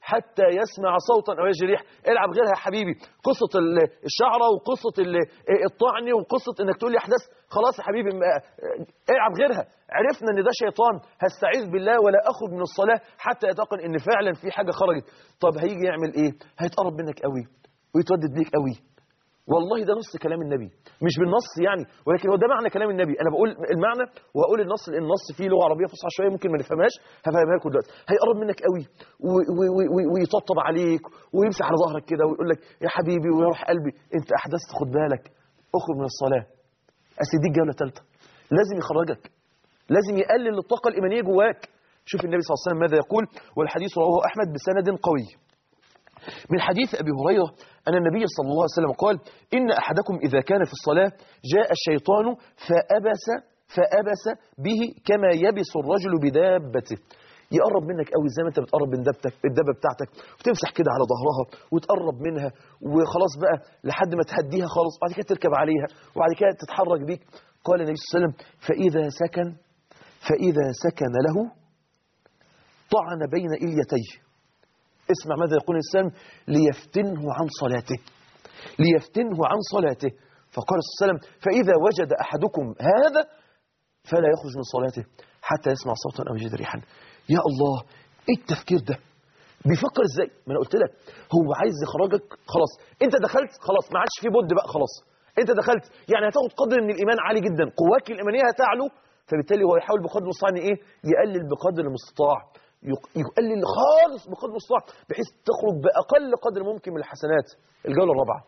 S2: حتى يسمع صوتا او يجري ريح العب غيرها يا حبيبي قصه ال- الشعره وقصه ال- الطعن وقصه انك تقول لي احداث خلاص يا حبيبي م- العب غيرها عرفنا ان ده شيطان هستعيذ بالله ولا اخرج من الصلاه حتى يتيقن ان فعلا في حاجه خرجت طب هيجي يعمل ايه هيتقرب منك قوي ويتودد ليك قوي والله ده نص كلام النبي مش بالنص يعني ولكن هو ده معنى كلام النبي انا بقول المعنى وهقول النص لان النص فيه لغه عربيه فصحى شويه ممكن ما نفهمهاش هفهمها لكم دلوقتي هيقرب منك قوي و- و- و- و- ويطبطب عليك ويمسح على ظهرك كده ويقول لك يا حبيبي ويروح قلبي انت احدثت خد بالك اخرج من الصلاه اصل دي الجوله الثالثه لازم يخرجك لازم يقلل الطاقه الايمانيه جواك شوف النبي صلى الله عليه وسلم ماذا يقول والحديث رواه احمد بسند قوي من حديث أبي هريرة أن النبي صلى الله عليه وسلم قال إن أحدكم إذا كان في الصلاة جاء الشيطان فأبس فأبس به كما يبس الرجل بدابته يقرب منك قوي زي ما انت بتقرب من دابتك الدابه بتاعتك وتمسح كده على ظهرها وتقرب منها وخلاص بقى لحد ما تهديها خالص وبعد كده تركب عليها وبعد كده تتحرك بيك قال النبي صلى الله عليه وسلم فإذا سكن فإذا سكن له طعن بين إليتيه اسمع ماذا يقول الإسلام ليفتنه عن صلاته ليفتنه عن صلاته فقال صلى الله عليه وسلم فإذا وجد أحدكم هذا فلا يخرج من صلاته حتى يسمع صوتا أو يجد ريحا يا الله إيه التفكير ده بيفكر ازاي ما انا قلت لك هو عايز يخرجك خلاص انت دخلت خلاص ما عادش في بد بقى خلاص انت دخلت يعني هتاخد قدر من الايمان عالي جدا قواك الايمانيه هتعلو فبالتالي هو يحاول بقدر المستطاع ان ايه يقلل بقدر المستطاع يق- يقلل خالص بقدر المستطاع بحيث تخرج باقل قدر ممكن من الحسنات الجوله الرابعه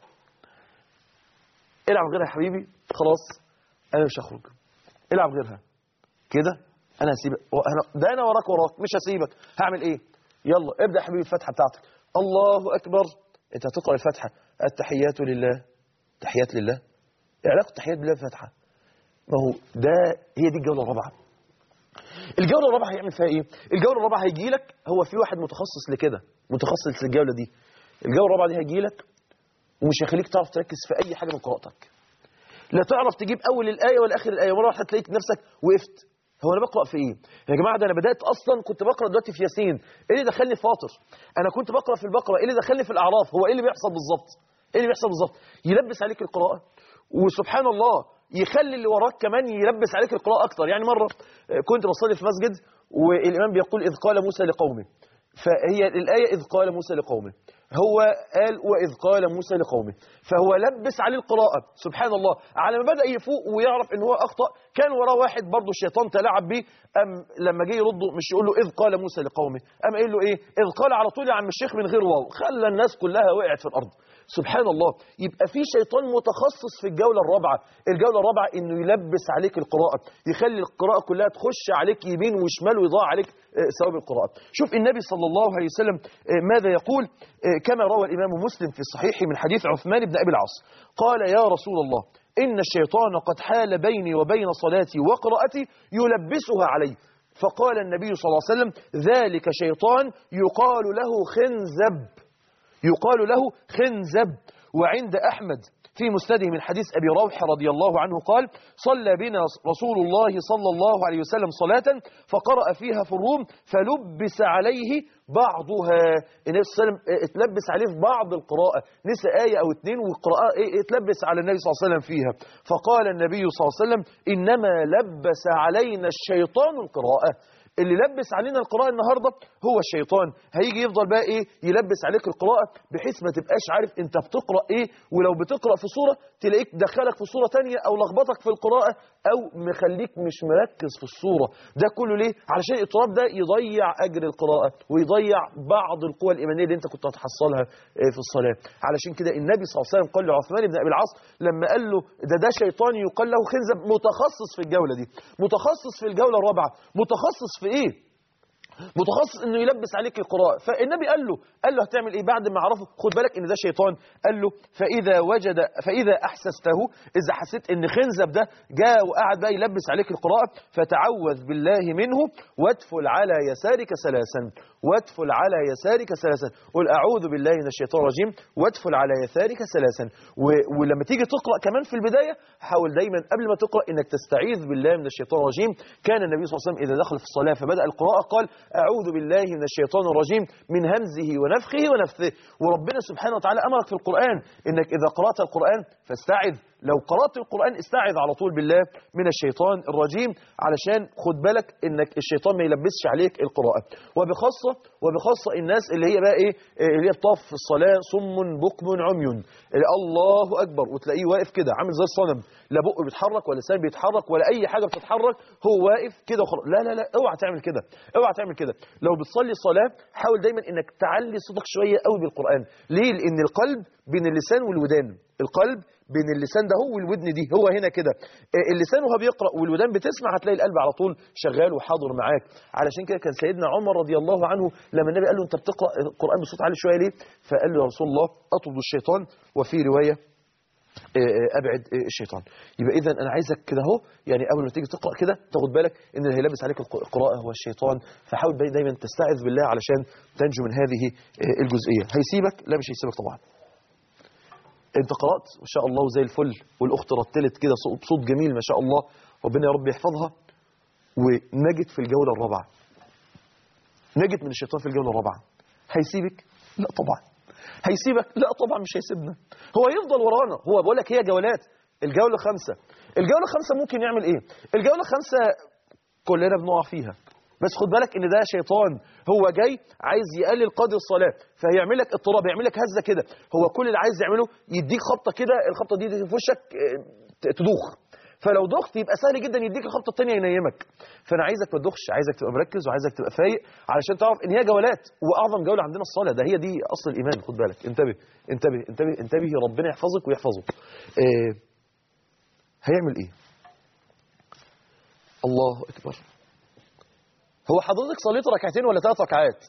S2: العب غيرها يا حبيبي خلاص انا مش هخرج العب غيرها كده انا هسيبك أنا- ده انا وراك وراك مش هسيبك هعمل ايه يلا ابدا يا حبيبي الفتحه بتاعتك الله اكبر انت هتقرا الفاتحه التحيات لله تحيات لله إيه علاقه التحيات بالله بالفاتحه ما هو ده هي دي الجوله الرابعه الجوله الرابعه هيعمل فيها ايه الجوله الرابعه هيجي لك هو في واحد متخصص لكده متخصص للجوله دي الجوله الرابعه دي هيجي لك ومش هيخليك تعرف تركز في اي حاجه من قراءتك لا تعرف تجيب اول الايه ولا اخر الايه مره واحده تلاقيك نفسك وقفت هو انا بقرا في ايه يا جماعه ده انا بدات اصلا كنت بقرا دلوقتي في ياسين ايه اللي دخلني في فاطر انا كنت بقرا في البقره ايه اللي دخلني في الاعراف هو ايه اللي بيحصل بالظبط ايه اللي بيحصل بالظبط يلبس عليك القراءه وسبحان الله يخلي اللي وراك كمان يلبس عليك القراءه اكتر يعني مره آه، كنت بصلي في مسجد والامام بيقول اذ قال موسى لقومه فهي الآية إذ قال موسى لقومه هو قال وإذ قال موسى لقومه فهو لبس عليه القراءة سبحان الله على ما بدأ يفوق ويعرف إن هو أخطأ كان وراه واحد برضه الشيطان تلاعب بيه أم لما جه يرده مش يقول له إذ قال موسى لقومه أم قايل له إيه إذ قال على طول يا عم الشيخ من غير واو خلى الناس كلها وقعت في الأرض سبحان الله يبقى في شيطان متخصص في الجولة الرابعة الجولة الرابعة إنه يلبس عليك القراءة يخلي القراءة كلها تخش عليك يمين وشمال ويضاع عليك آه، ثواب القراءة شوف النبي صلى الله عليه وسلم آه، ماذا يقول آه، كما روى الإمام مسلم في الصحيح من حديث عثمان بن أبي العاص قال يا رسول الله إن الشيطان قد حال بيني وبين صلاتي وقراءتي يلبسها علي فقال النبي صلى الله عليه وسلم ذلك شيطان يقال له خنزب يقال له خنزب وعند أحمد في مسنده من حديث أبي روح رضي الله عنه قال صلى بنا رسول الله صلى الله عليه وسلم صلاة فقرأ فيها في الروم فلبس عليه بعضها النبي صلى الله عليه وسلم اتلبس عليه في بعض القراءة نسى آية أو اتنين والقراءة ايه اتلبس على النبي صلى الله عليه وسلم فيها فقال النبي صلى الله عليه وسلم إنما لبس علينا الشيطان القراءة اللي لبس علينا القراءة النهاردة هو الشيطان هيجي يفضل بقى ايه يلبس عليك القراءة بحيث ما تبقاش عارف انت بتقرأ ايه ولو بتقرأ في صورة تلاقيك دخلك في صورة تانية او لخبطك في القراءة او مخليك مش مركز في الصورة ده كله ليه علشان الاضطراب ده يضيع اجر القراءة ويضيع بعض القوى الايمانية اللي انت كنت هتحصلها آه، في الصلاة علشان كده النبي صلى الله عليه وسلم قال لعثمان بن ابي العاص لما قال له ده ده شيطان يقال له خنزب متخصص في الجولة دي متخصص في الجولة الرابعة متخصص في ايه متخصص انه يلبس عليك القراءة فالنبي قال له قال له هتعمل ايه بعد ما عرفه خد بالك ان ده شيطان قال له فاذا وجد فاذا احسسته اذا حسيت ان خنزب ده جاء وقعد بقى يلبس عليك القراءة فتعوذ بالله منه وادفل على يسارك ثلاثا وادفل على يسارك ثلاثا قل اعوذ بالله من الشيطان الرجيم وادفل على يسارك ثلاثا و- ولما تيجي تقرا كمان في البدايه حاول دايما قبل ما تقرا انك تستعيذ بالله من الشيطان الرجيم كان النبي صلى الله عليه وسلم اذا دخل في الصلاه فبدا القراءه قال اعوذ بالله من الشيطان الرجيم من همزه ونفخه ونفثه وربنا سبحانه وتعالى امرك في القران انك اذا قرات القران فاستعذ لو قرات القران استعذ على طول بالله من الشيطان الرجيم علشان خد بالك انك الشيطان ما يلبسش عليك القراءه وبخاصه وبخاصه الناس اللي هي بقى ايه اللي هي بتقف في الصلاه صم بكم عمي الله اكبر وتلاقيه واقف كده عامل زي الصنم لا بقه بيتحرك ولا لسان بيتحرك ولا اي حاجه بتتحرك هو واقف كده وخلاص لا لا لا اوعى تعمل كده اوعى تعمل كده لو بتصلي صلاه حاول دايما انك تعلي صوتك شويه قوي بالقران ليه لان القلب بين اللسان والودان القلب بين اللسان ده هو والودن دي هو هنا كده آه، اللسان وهو بيقرا والودان بتسمع هتلاقي القلب على طول شغال وحاضر معاك علشان كده كان سيدنا عمر رضي الله عنه لما النبي قال له انت بتقرا القران بصوت عالي شويه ليه فقال له يا رسول الله اطرد الشيطان وفي روايه ابعد الشيطان يبقى اذا انا عايزك كده اهو يعني اول ما تيجي تقرا كده تاخد بالك ان اللي هيلبس عليك القراءه هو الشيطان فحاول بقى دايما تستعذ بالله علشان تنجو من هذه الجزئيه هيسيبك لا مش هيسيبك طبعا انت قرات ما شاء الله وزي الفل والاخت رتلت كده صوت صوت جميل ما شاء الله ربنا يا رب يحفظها ونجت في الجوله الرابعه نجت من الشيطان في الجوله الرابعه هيسيبك لا طبعا هيسيبك لا طبعا مش هيسيبنا هو يفضل ورانا هو بقول لك هي جولات الجوله خمسه الجوله خمسه ممكن يعمل ايه الجوله خمسه كلنا بنقع فيها بس خد بالك ان ده شيطان هو جاي عايز يقلل قدر الصلاه فهيعمل لك اضطراب يعمل لك هزه كده هو كل اللي عايز يعمله يديك خبطه كده الخبطه دي في وشك اه، تدوخ فلو دخت يبقى سهل جدا يديك الخبطه الثانيه ينيمك فانا عايزك ما تدخش عايزك تبقى مركز وعايزك تبقى فايق علشان تعرف ان هي جولات واعظم جوله عندنا الصلاه ده هي دي اصل الايمان خد بالك انتبه انتبه انتبه انتبه ربنا يحفظك ويحفظك اه هيعمل ايه الله اكبر هو حضرتك صليت ركعتين ولا ثلاث ركعات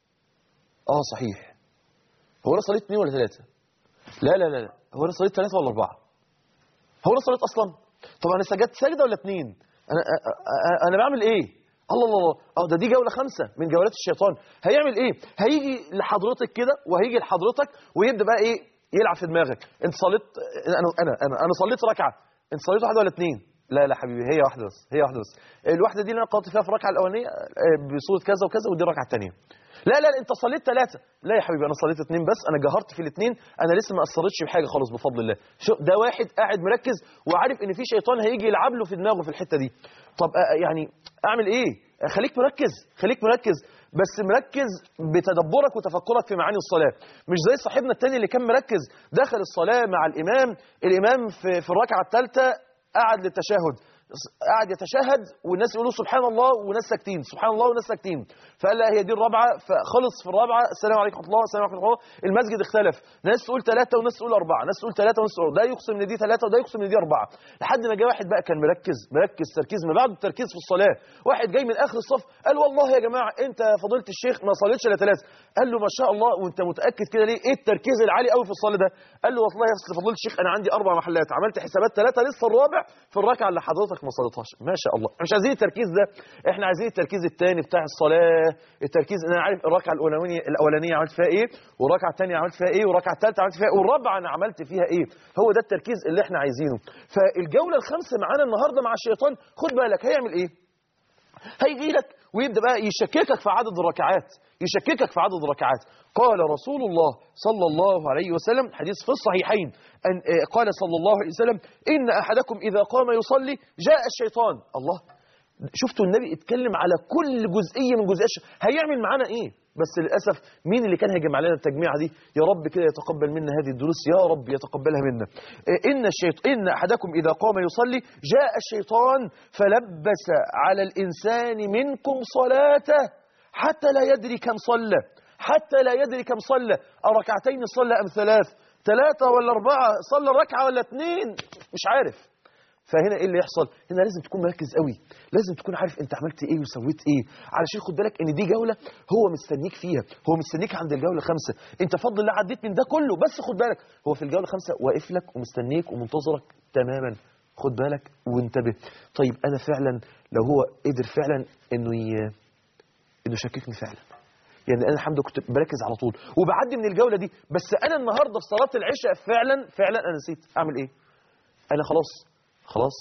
S2: اه صحيح هو انا صليت اثنين ولا ثلاثه لا لا لا لا هو انا صليت ثلاثه ولا اربعه هو انا صليت اصلا طب انا سجدت سجده ولا اثنين انا أ- أ- انا بعمل ايه الله الله الله اه ده دي جوله خمسه من جولات الشيطان هيعمل ايه هيجي لحضرتك كده وهيجي لحضرتك ويبدا بقى ايه يلعب في دماغك انت صليت انا انا انا انا صليت ركعه انت صليت واحده ولا اثنين لا لا حبيبي هي واحده بس هي واحده بس الواحده دي اللي انا قرات فيها في الركعه الاولانيه آه، بصوره كذا وكذا ودي الركعه الثانيه لا لا لا، انت صليت ثلاثه لا يا حبيبي انا صليت اثنين بس انا جهرت في الاثنين انا لسه ما اثرتش بحاجه خالص بفضل الله شو ده واحد قاعد مركز وعارف ان في شيطان هيجي يلعب له في دماغه في الحته دي طب آه، يعني اعمل ايه آه، خليك مركز خليك مركز بس مركز بتدبرك وتفكرك في معاني الصلاه مش زي صاحبنا التاني اللي كان مركز دخل الصلاه مع الامام الامام في في الركعه الثالثه قعد للتشهد قعد يتشهد والناس يقولوا سبحان الله وناس ساكتين سبحان الله وناس ساكتين فقال لا هي دي الرابعه فخلص في الرابعه السلام عليكم ورحمه الله السلام عليكم ورحمه الله المسجد اختلف ناس تقول ثلاثه وناس تقول اربعه ناس تقول ثلاثه وناس تقول ده يقسم ان دي ثلاثه وده يقسم ان دي اربعه لحد ما جه واحد بقى كان مركز مركز تركيز ما بعد التركيز في الصلاه واحد جاي من اخر الصف قال والله يا جماعه انت يا فضيله الشيخ ما صليتش الا ثلاثه قال له ما شاء الله وانت متاكد كده ليه ايه التركيز العالي قوي في الصلاه ده قال له والله يا أصل فضيله الشيخ انا عندي اربع محلات عملت حسابات ثلاثه لسه الرابع في الركعه اللي حضرتك ما صليتهاش ما شاء الله مش عايزين التركيز ده احنا عايزين التركيز الثاني بتاع الصلاه التركيز انا عارف الركعه الاولانيه الاولانيه عملت فيها ايه والركعه الثانيه عملت فيها ايه والركعه الثالثه عملت فيها ايه والرابعه انا عملت فيها ايه هو ده التركيز اللي احنا عايزينه فالجوله الخامسه معانا النهارده مع الشيطان خد بالك هيعمل ايه هيجي لك ويبدا بقى يشككك في عدد الركعات يشككك في عدد الركعات قال رسول الله صلى الله عليه وسلم حديث في الصحيحين أن آه، قال صلى الله عليه وسلم إن أحدكم إذا قام يصلي جاء الشيطان الله شفتوا النبي اتكلم على كل جزئية من جزئيات الش- هيعمل معانا إيه بس للأسف مين اللي كان هيجمع لنا التجميعة دي يا رب كده يتقبل منا هذه الدروس يا رب يتقبلها منا آه، إن الشيط... إن أحدكم إذا قام يصلي جاء الشيطان فلبس على الإنسان منكم صلاته حتى لا يدري كم صلى حتى لا يدري كم صلى أركعتين صلى أم ثلاث ثلاثة ولا أربعة صلى ركعة ولا اثنين مش عارف فهنا ايه اللي يحصل هنا لازم تكون مركز قوي لازم تكون عارف انت عملت ايه وسويت ايه علشان خد بالك ان دي جوله هو مستنيك فيها هو مستنيك عند الجوله الخامسه انت فضل الله عديت من ده كله بس خد بالك هو في الجوله الخامسه واقف لك ومستنيك ومنتظرك تماما خد بالك وانتبه طيب انا فعلا لو هو قدر فعلا انه ي... انه يشككني فعلا يعني انا الحمد لله كنت بركز على طول وبعدي من الجوله دي بس انا النهارده في صلاه العشاء فعلا فعلا انا نسيت اعمل ايه انا خلاص خلاص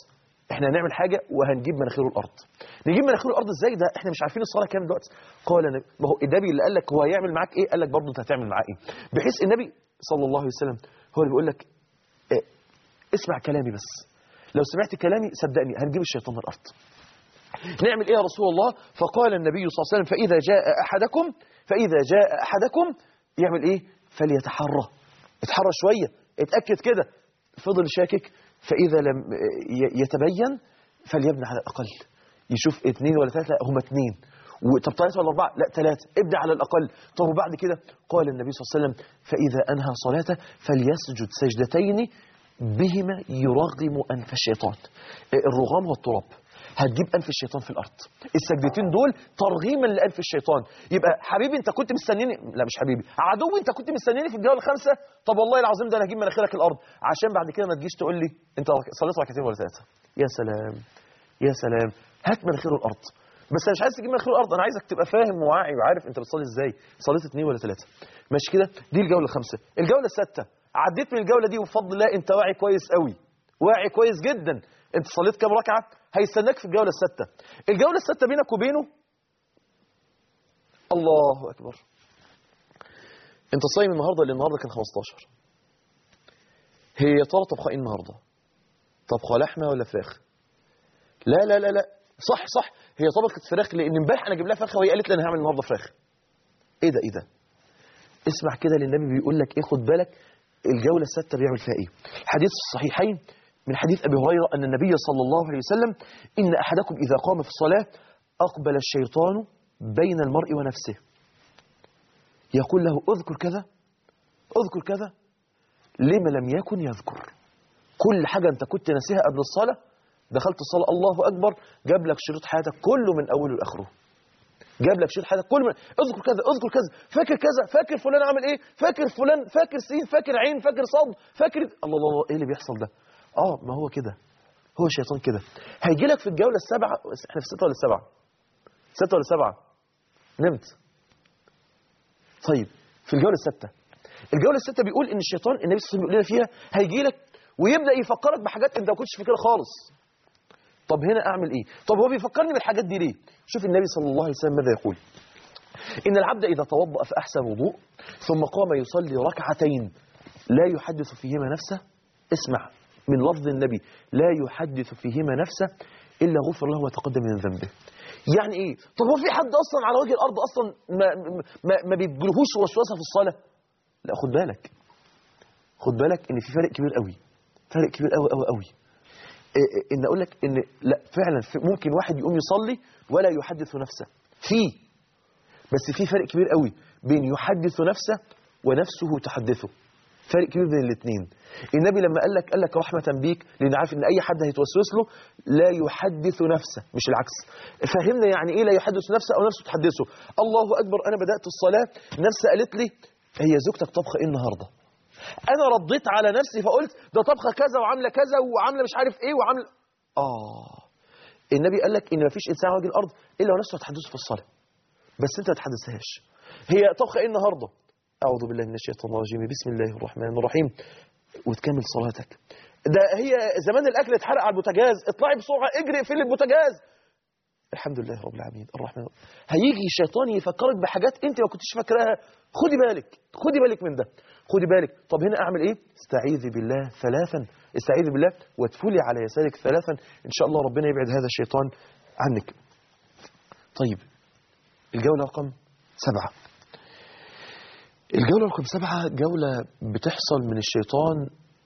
S2: احنا هنعمل حاجه وهنجيب مناخيره الارض نجيب مناخيره الارض ازاي ده احنا مش عارفين الصلاه كام دلوقتي قال النبي ما هو النبي اللي قال لك هو هيعمل معاك ايه قال لك برضه انت هتعمل معاه ايه بحيث النبي صلى الله عليه وسلم هو اللي بيقول لك اه اسمع كلامي بس لو سمعت كلامي صدقني هنجيب الشيطان من الارض نعمل ايه يا رسول الله فقال النبي صلى الله عليه وسلم فاذا جاء احدكم فاذا جاء احدكم يعمل ايه فليتحرى اتحرى شويه اتاكد كده فضل شاكك فاذا لم ي- يتبين فليبني على الاقل يشوف اثنين ولا ثلاثه هم اثنين و- طب ثلاثه ولا اربعه لا ثلاثه ابدا على الاقل طب وبعد كده قال النبي صلى الله عليه وسلم فاذا انهى صلاته فليسجد سجدتين بهما يرغم انف الشيطان الرغام هو التراب هتجيب انف الشيطان في الارض السجدتين دول ترغيما لانف الشيطان يبقى حبيبي انت كنت مستنيني لا مش حبيبي عدو انت كنت مستنيني في الجوله الخامسه طب والله العظيم ده انا هجيب مناخيرك الارض عشان بعد كده ما تجيش تقول لي انت صليت ركعتين ولا ثلاثه يا سلام يا سلام هات مناخيره الارض بس انا مش عايز تجيب مناخيره الارض انا عايزك تبقى فاهم وواعي وعارف انت بتصلي ازاي صليت اثنين ولا ثلاثه ماشي كده دي الجوله الخامسه الجوله السادسه عديت من الجوله دي وبفضل الله انت واعي كويس قوي واعي كويس جدا انت صليت كام ركعه هيستناك في الجوله السادسه الجوله السادسه بينك وبينه الله اكبر انت صايم النهارده اللي النهارده كان 15 هي يا ترى طبخه ايه النهارده طبخه لحمه ولا فراخ لا لا لا لا صح صح هي طبخه فراخ لان امبارح انا جايب لها فراخ وهي قالت لي انا هعمل النهارده فراخ ايه ده ايه ده اسمع كده للنبي بيقول لك ايه خد بالك الجوله السادسه بيعمل فيها ايه حديث في الصحيحين من حديث ابي هريره ان النبي صلى الله عليه وسلم ان احدكم اذا قام في الصلاه اقبل الشيطان بين المرء ونفسه يقول له اذكر كذا اذكر كذا لما لم يكن يذكر كل حاجه انت كنت ناسيها قبل الصلاه دخلت الصلاه الله اكبر جاب لك شريط حياتك كله من اوله لاخره جاب لك شريط حياتك كل من اذكر كذا اذكر كذا فاكر كذا فاكر فلان عمل ايه فاكر فلان فاكر سين فاكر عين فاكر صاد فاكر الله الله الله ايه اللي بيحصل ده اه ما هو كده هو الشيطان كده هيجي لك في الجوله السابعه احنا في سته ولا سبعه سته ولا سبعه نمت طيب في الجوله السادسه الجوله السادسه بيقول ان الشيطان النبي صلى الله عليه وسلم بيقول لنا فيها هيجي لك ويبدا يفكرك بحاجات انت ما كنتش فاكرها خالص طب هنا اعمل ايه طب هو بيفكرني بالحاجات دي ليه شوف النبي صلى الله عليه وسلم ماذا يقول ان العبد اذا توضا فاحسن وضوء ثم قام يصلي ركعتين لا يحدث فيهما نفسه اسمع من لفظ النبي لا يحدث فيهما نفسه الا غفر له وتقدم من ذنبه يعني ايه طب هو في حد اصلا على وجه الارض اصلا ما ما, ما بيجيلهوش وسوسه في الصلاه لا خد بالك خد بالك ان في فرق كبير قوي فرق كبير قوي قوي قوي إيه إيه ان اقول لك ان لا فعلا في ممكن واحد يقوم يصلي ولا يحدث نفسه في بس في فرق كبير قوي بين يحدث نفسه ونفسه تحدثه فرق كبير بين الاثنين النبي لما قال لك قال لك رحمه بيك لان عارف ان اي حد هيتوسوس له لا يحدث نفسه مش العكس فهمنا يعني ايه لا يحدث نفسه او نفسه تحدثه الله اكبر انا بدات الصلاه نفسي قالت لي هي زوجتك طبخه ايه النهارده انا رديت على نفسي فقلت ده طبخه كذا وعامله كذا وعامله مش عارف ايه وعامله اه النبي قال لك ان مفيش انسان على وجه الارض الا ونفسه هتحدثه في الصلاه بس انت ما تحدثهاش هي طبخه ايه النهارده اعوذ بالله من الشيطان الرجيم بسم الله الرحمن الرحيم وتكمل صلاتك ده هي زمان الاكل اتحرق على البوتاجاز اطلعي بسرعه اجري اقفلي البوتاجاز الحمد لله رب العالمين الرحمن الرحيم. هيجي الشيطان يفكرك بحاجات انت ما كنتش فاكراها خدي بالك خدي بالك من ده خدي بالك طب هنا اعمل ايه استعيذي بالله ثلاثا استعيذي بالله وادفلي على يسارك ثلاثا ان شاء الله ربنا يبعد هذا الشيطان عنك طيب الجوله رقم سبعه الجوله رقم سبعه جوله بتحصل من الشيطان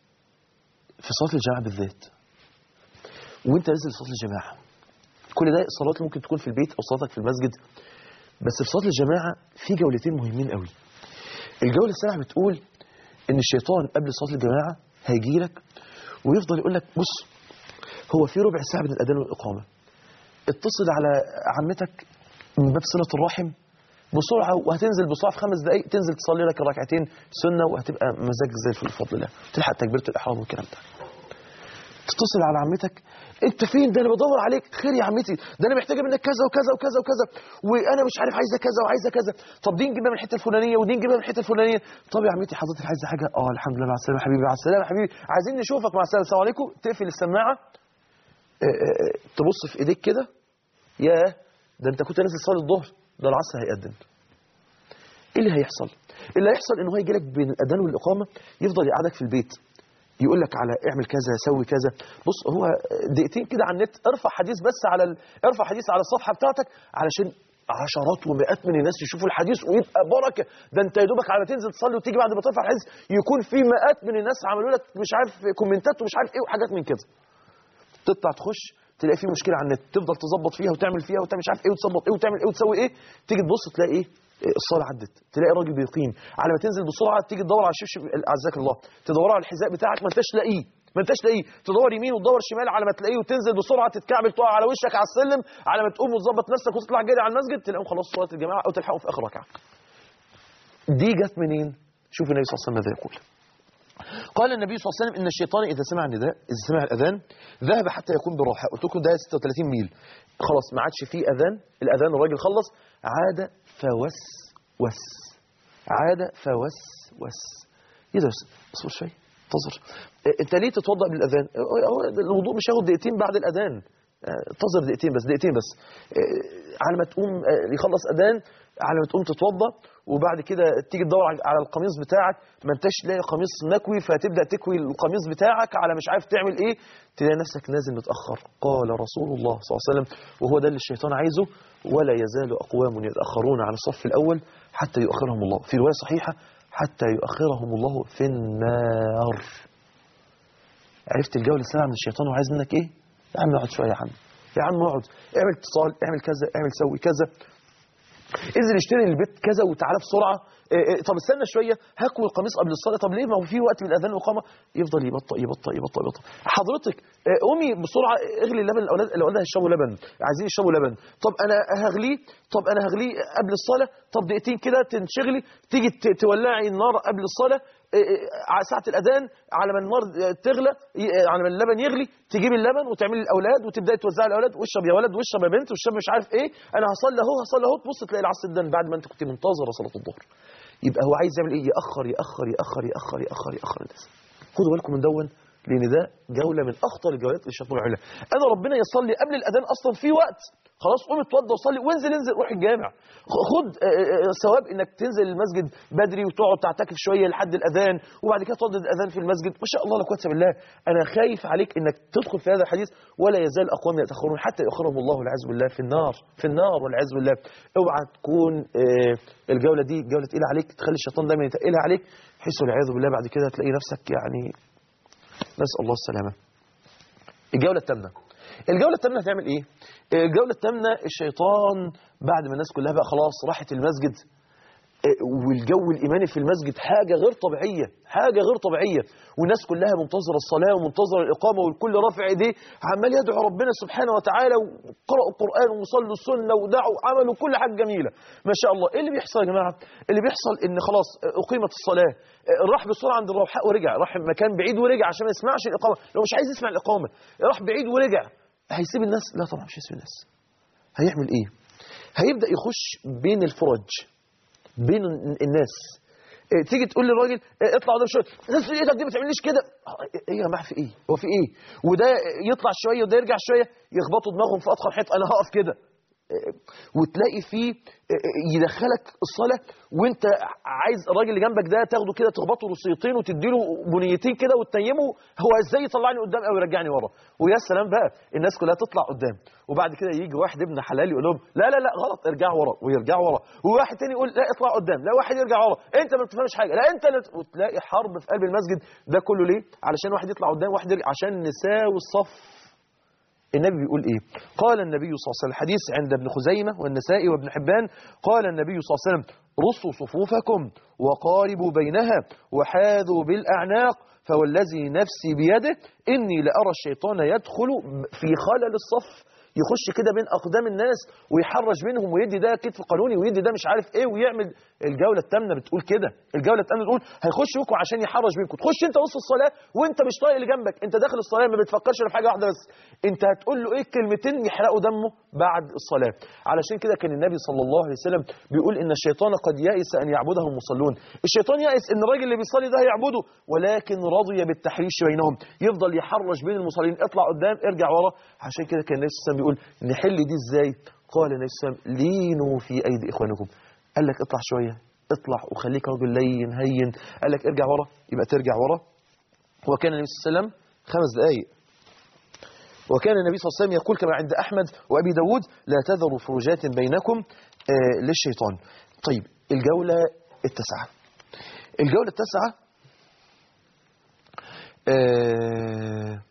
S2: في صلاه الجماعه بالذات وانت نازل صلاه الجماعه كل ده الصلوات اللي ممكن تكون في البيت او صلاتك في المسجد بس في صلاه الجماعه في جولتين مهمين قوي الجوله السابعه بتقول ان الشيطان قبل صلاه الجماعه هيجي لك ويفضل يقول لك بص هو في ربع ساعه بين الاذان والاقامه اتصل على عمتك من باب صله الرحم بسرعه وهتنزل بسرعه في خمس دقائق تنزل تصلي لك الركعتين سنه وهتبقى مزاج زي الفل بفضل الله تلحق تكبيره الاحرام والكلام ده تتصل على عمتك انت فين ده انا بدور عليك خير يا عمتي ده انا محتاجه منك كذا وكذا وكذا وكذا وانا مش عارف عايزه كذا وعايزه كذا طب دي نجيبها من الحته الفلانيه ودي نجيبها من الحته الفلانيه طب يا عمتي حضرتك عايزه حاجه اه الحمد لله على السلامه يا حبيبي على السلامه يا حبيبي عايزين نشوفك مع السلامه السلام عليكم تقفل السماعه آه، آه، تبص في ايديك كده ياه ده انت كنت نازل تصلي الظهر ده العصر هيأذن ايه اللي هيحصل اللي هيحصل ان هو يجي لك بين الاذان والاقامه يفضل يقعدك في البيت يقول لك على اعمل كذا سوي كذا بص هو دقيقتين كده على النت ارفع حديث بس على ال... ارفع حديث على الصفحه بتاعتك علشان عشرات ومئات من الناس يشوفوا الحديث ويبقى بركه ده انت يا دوبك على ما تنزل تصلي وتيجي بعد ما ترفع الحديث يكون في مئات من الناس عملوا لك مش عارف كومنتات ومش عارف ايه وحاجات من كده تطلع تخش تلاقي في مشكله على النت تفضل تظبط فيها وتعمل فيها وتعمل مش عارف ايه وتظبط ايه وتعمل ايه وتسوي ايه تيجي تبص تلاقي ايه إيه، الصلاه عدت تلاقي راجل بيقيم على ما تنزل بسرعه تيجي تدور على الشبشب عزاك الله تدور على الحذاء بتاعك ما انتش لاقيه ما انتش لاقيه تدور يمين وتدور شمال على ما تلاقيه وتنزل بسرعه تتكعبل تقع على وشك على السلم على ما تقوم وتظبط نفسك وتطلع جري على المسجد تلاقيهم خلاص صلاه الجماعه او تلحقوا في اخر ركعه دي جت منين شوف النبي صلى الله عليه وسلم ماذا يقول قال النبي صلى الله عليه وسلم ان الشيطان اذا سمع النداء اذا سمع الاذان ذهب حتى يكون بالراحه قلت لكم ده 36 ميل خلاص ما عادش فيه اذان الاذان الراجل خلص عاد فوس وس عاد فوس وس ايه ده بس اصبر شويه انتظر إيه، انت ليه تتوضا بالاذان هو- هو الوضوء مش هياخد دقيقتين بعد الاذان آه، انتظر دقيقتين بس دقيقتين بس آه، على ما تقوم آه، يخلص اذان على ما تقوم تتوضا وبعد كده تيجي تدور على- على القميص بتاعك ما انتش لاقي قميص مكوي فتبدا تكوي القميص بتاعك على مش عارف تعمل ايه تلاقي نفسك نازل متاخر قال رسول الله صلى الله عليه وسلم وهو ده اللي الشيطان عايزه ولا يزال اقوام يتاخرون عن الصف الاول حتى يؤخرهم الله في روايه صحيحه حتى يؤخرهم الله في النار عرفت الجوله السابعه من الشيطان وعايز منك ايه يا عم اقعد شويه يا عم يا عم اقعد اعمل اتصال اعمل كذا اعمل سوي كذا انزل اشتري البيت كذا وتعالى بسرعه إيه إيه طب استنى شويه هكوي القميص قبل الصلاه طب ليه ما هو في وقت من الاذان والاقامه يفضل يبطأ يبطأ يبطأ يبطأ حضرتك إيه، قومي بسرعه اغلي اللبن الاولاد الاولاد هيشربوا لبن عايزين يشربوا لبن طب انا هغليه طب انا هغليه قبل الصلاه طب دقيقتين كده تنشغلي تيجي ت- تولعي النار قبل الصلاه إيه، إيه، على ساعه الاذان على ما النار آه، تغلى ي- آه، على ما اللبن يغلي تجيبي اللبن وتعملي الاولاد وتبداي توزعي الاولاد واشرب يا ولد واشرب يا بنت واشرب مش عارف ايه انا هصلي اهو هصلي اهو تبص تلاقي العصر الدن بعد ما انت كنت منتظره صلاه الظهر يبقى هو عايز يعمل ايه ياخر ياخر ياخر ياخر ياخر ياخر الناس خدوا بالكم من دون لان ده جوله من اخطر الجولات اللي الشيطان يعملها انا ربنا يصلي قبل الاذان اصلا في وقت خلاص قوم اتوضى وصلي وانزل انزل روح الجامع خ- خد آه، آه، ثواب انك تنزل المسجد بدري وتقعد تعتكف شويه لحد الاذان وبعد كده تردد الاذان في المسجد ما شاء الله لا قوه الا بالله انا خايف عليك انك تدخل في هذا الحديث ولا يزال اقوام يتاخرون حتى يؤخرهم الله والعياذ بالله في النار في النار والعياذ بالله اوعى تكون آه، الجوله دي جوله تقيله عليك تخلي الشيطان دايما يتقلها عليك بحيث والعياذ بالله بعد كده تلاقي نفسك يعني نسال الله السلامه الجولة الثامنة الجولة الثامنة هتعمل ايه؟ الجولة الثامنة الشيطان بعد ما الناس كلها بقى خلاص راحت المسجد إيه، والجو الإيماني في المسجد حاجة غير طبيعية حاجة غير طبيعية والناس كلها منتظرة الصلاة ومنتظرة الإقامة والكل رافع إيديه عمال يدعو ربنا سبحانه وتعالى وقرأوا القرآن وصلوا السنة ودعوا عملوا كل حاجة جميلة ما شاء الله إيه اللي بيحصل يا جماعة؟ اللي بيحصل إن خلاص أقيمت الصلاة راح بسرعة عند الروحاء ورجع راح مكان بعيد ورجع عشان ما يسمعش الإقامة لو مش عايز يسمع الإقامة راح بعيد ورجع هيسيب الناس؟ لا طبعا مش هيسيب الناس هيعمل إيه؟ هيبدأ يخش بين الفرج بين الناس إيه، تيجي تقول للراجل إيه، اطلع قدام شويه الناس في ايدك دي ما تعمليش كده آه، ايه يا جماعه في ايه هو في ايه وده يطلع شويه وده يرجع شويه يخبطوا دماغهم في اضخم حته انا هقف كده إيه، وتلاقي فيه إيه، يدخلك الصلاه وانت عايز الراجل اللي جنبك ده تاخده كده تخبطه رصيتين وتديله بنيتين كده وتنيمه هو ازاي يطلعني قدام او يرجعني ورا ويا سلام بقى الناس كلها تطلع قدام وبعد كده يجي واحد ابن حلال يقول لهم لا لا لا غلط ارجعوا ورا ويرجعوا ورا وواحد تاني يقول لا اطلع قدام لا واحد يرجع ورا انت ما بتفهمش حاجه لا انت اللي... وتلاقي حرب في قلب المسجد ده كله ليه علشان واحد يطلع قدام واحد يرجع عشان نساوي الصف النبي بيقول ايه قال النبي صلى الله عليه وسلم الحديث عند ابن خزيمة والنسائي وابن حبان قال النبي صلى الله عليه وسلم رصوا صفوفكم وقاربوا بينها وحاذوا بالأعناق فوالذي نفسي بيده إني لأرى الشيطان يدخل في خلل الصف يخش كده بين اقدام الناس ويحرج منهم ويدي ده كتف قانوني ويدي ده مش عارف ايه ويعمل الجوله الثامنه بتقول كده الجوله الثامنه بتقول هيخش بيكم عشان يحرج بينكم تخش انت وسط الصلاه وانت مش طايق اللي جنبك انت داخل الصلاه ما بتفكرش إلا في حاجه واحده بس انت هتقول له ايه كلمتين يحرقوا دمه بعد الصلاه علشان كده كان النبي صلى الله عليه وسلم بيقول ان الشيطان قد يئس ان يعبده المصلون الشيطان يئس ان الراجل اللي بيصلي ده هيعبده ولكن رضي بالتحريش بينهم يفضل يحرج بين المصلين اطلع قدام ارجع ورا عشان كده كان النبي صلى الله عليه وسلم بيقول نحل دي ازاي قال النبي صلى الله عليه وسلم لينوا في ايدي اخوانكم قال لك اطلع شويه اطلع وخليك راجل لين هين قال لك ارجع ورا يبقى ترجع ورا وكان النبي صلى الله عليه وسلم خمس دقائق وكان النبي صلى الله عليه وسلم يقول كما عند أحمد وأبي داود لا تذروا فروجات بينكم آه للشيطان طيب الجولة التاسعة الجولة التاسعة آه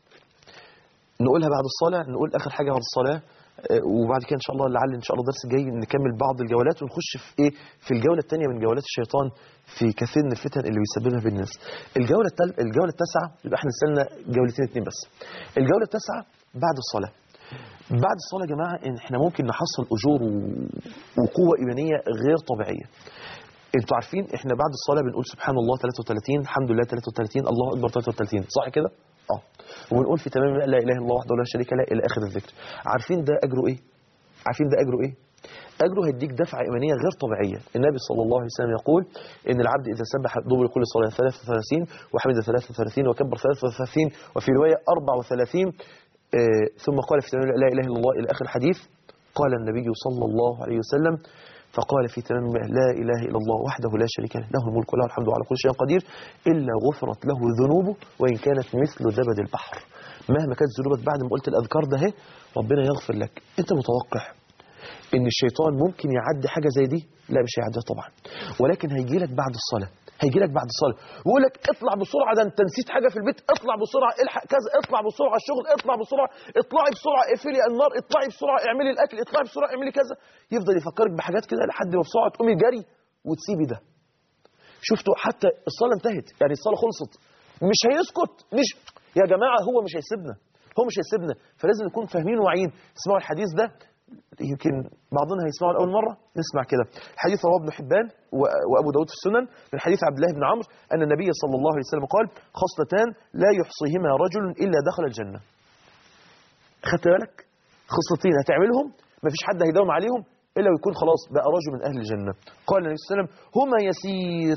S2: نقولها بعد الصلاة نقول آخر حاجة بعد الصلاة آه وبعد كده إن شاء الله لعل إن شاء الله الدرس الجاي نكمل بعض الجولات ونخش في إيه في الجولة الثانية من جولات الشيطان في كثير من الفتن اللي بيسببها في الناس الجولة التل... الجولة التاسعة يبقى احنا استنى جولتين اتنين بس الجولة التاسعة بعد الصلاة بعد الصلاة يا جماعة إن احنا ممكن نحصل أجور و... وقوة إيمانية غير طبيعية انتوا عارفين احنا بعد الصلاة بنقول سبحان الله 33 الحمد لله 33 الله أكبر 33 صح كده؟ اه وبنقول في تمام لا إله إلا الله وحده لا شريك له إلى آخر الذكر عارفين ده أجره إيه؟ عارفين ده أجره إيه؟ أجره هيديك دفعة إيمانية غير طبيعية النبي صلى الله عليه وسلم يقول إن العبد إذا سبح دبر كل صلاة 33 وحمد 33 وكبر 33 وفي رواية 34 آه ثم قال في تمام لا إله إلا الله إلى آخر الحديث قال النبي صلى الله عليه وسلم فقال في تمام لا إله إلا الله وحده لا شريك له له الملك وله الحمد على كل شيء قدير إلا غفرت له ذنوبه وإن كانت مثل زبد البحر مهما كانت ذنوبك بعد ما قلت الأذكار ده اهي ربنا يغفر لك أنت متوقع ان الشيطان ممكن يعدي حاجه زي دي لا مش هيعديها طبعا ولكن هيجي لك بعد الصلاه هيجي لك بعد الصلاه ويقول لك اطلع بسرعه ده انت نسيت حاجه في البيت اطلع بسرعه الحق كذا اطلع بسرعه على الشغل اطلع بسرعه اطلعي بسرعه اقفلي النار اطلعي بسرعه اعملي الاكل اطلعي بسرعه اعملي كذا يفضل يفكرك بحاجات كده لحد ما بسرعه تقومي جري وتسيبي ده شفتوا حتى الصلاه انتهت يعني الصلاه خلصت مش هيسكت مش يا جماعه هو مش هيسيبنا هو مش هيسيبنا فلازم نكون فاهمين واعيين اسمعوا الحديث ده يمكن بعضنا هيسمعه لأول مرة نسمع كده حديث رواه ابن حبان وأبو داود في السنن من حديث عبد الله بن عمرو أن النبي صلى الله عليه وسلم قال خصلتان لا يحصيهما رجل إلا دخل الجنة خدت بالك خصلتين هتعملهم ما فيش حد هيداوم عليهم إلا ويكون خلاص بقى رجل من أهل الجنة قال النبي صلى الله عليه وسلم هما يسير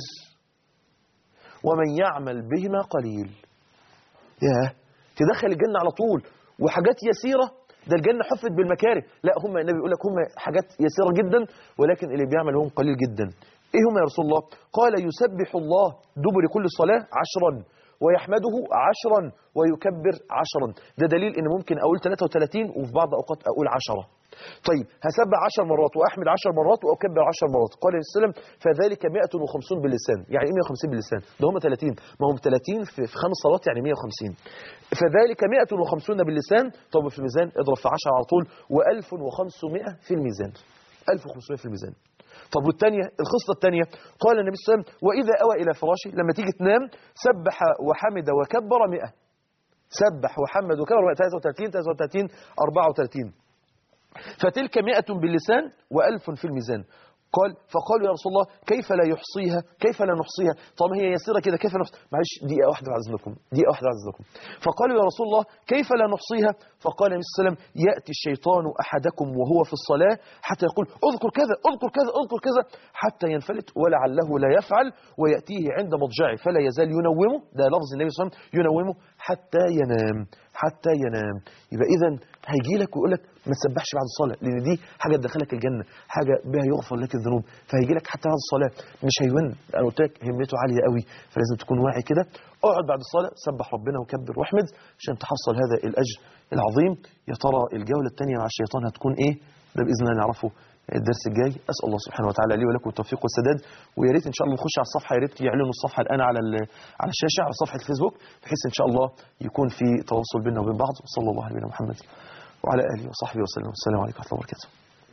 S2: ومن يعمل بهما قليل ياه تدخل الجنة على طول وحاجات يسيرة ده الجنة حفت بالمكاره لا هم النبي يقول لك هم حاجات يسيرة جدا ولكن اللي بيعمل هم قليل جدا ايه هم يا رسول الله قال يسبح الله دبر كل صلاة عشرا ويحمده عشرا ويكبر عشرا ده دليل ان ممكن اقول 33 وفي بعض الاوقات اقول عشرة طيب هسبح 10 مرات واحمد 10 مرات واكبر 10 مرات قال النبي صلى الله عليه وسلم فذلك 150 باللسان يعني ايه 150 باللسان ده هم 30 ما هم 30 في في خمس صلوات يعني 150 فذلك 150 باللسان طب في الميزان اضرب في 10 على طول و1500 في الميزان 1500 في الميزان طب والثانية الخصلة الثانية قال النبي صلى الله عليه وسلم وإذا أوى إلى فراشه لما تيجي تنام سبح وحمد وكبر 100 سبح وحمد وكبر 33 33 34 فتلك مئة باللسان وألف في الميزان قال فقالوا يا رسول الله كيف لا يحصيها كيف لا نحصيها طب هي يسيرة كده كيف نحصيها معلش دقيقة واحدة بعد إذنكم دقيقة واحدة بعد إذنكم فقالوا يا رسول الله كيف لا نحصيها فقال النبي صلى الله عليه وسلم يأتي الشيطان أحدكم وهو في الصلاة حتى يقول اذكر كذا اذكر كذا اذكر كذا حتى ينفلت ولعله لا يفعل ويأتيه عند مضجعه فلا يزال ينومه ده لفظ النبي صلى الله عليه وسلم ينومه حتى ينام حتى ينام يبقى إذا هيجي لك ويقول لك ما تسبحش بعد الصلاة لأن دي حاجة تدخلك الجنة حاجة بها يغفر لك الذنوب فهيجي لك حتى بعد الصلاة مش هيون أنا قلت لك همته عالية قوي فلازم تكون واعي كده اقعد بعد الصلاة سبح ربنا وكبر واحمد عشان تحصل هذا الأجر العظيم يا ترى الجولة الثانية مع الشيطان هتكون إيه ده بإذن الله نعرفه الدرس الجاي اسال الله سبحانه وتعالى لي ولكم التوفيق والسداد ويا ريت ان شاء الله نخش على الصفحه يا ريت يعلنوا الصفحه الان على على الشاشه على صفحه الفيسبوك بحيث ان شاء الله يكون في تواصل بيننا وبين بعض وصلى الله على نبينا محمد وعلى اله وصحبه وسلم والسلام عليكم ورحمه الله وبركاته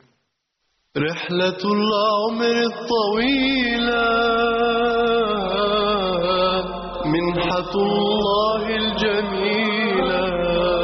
S1: رحلة العمر الطويلة منحة الله الجميلة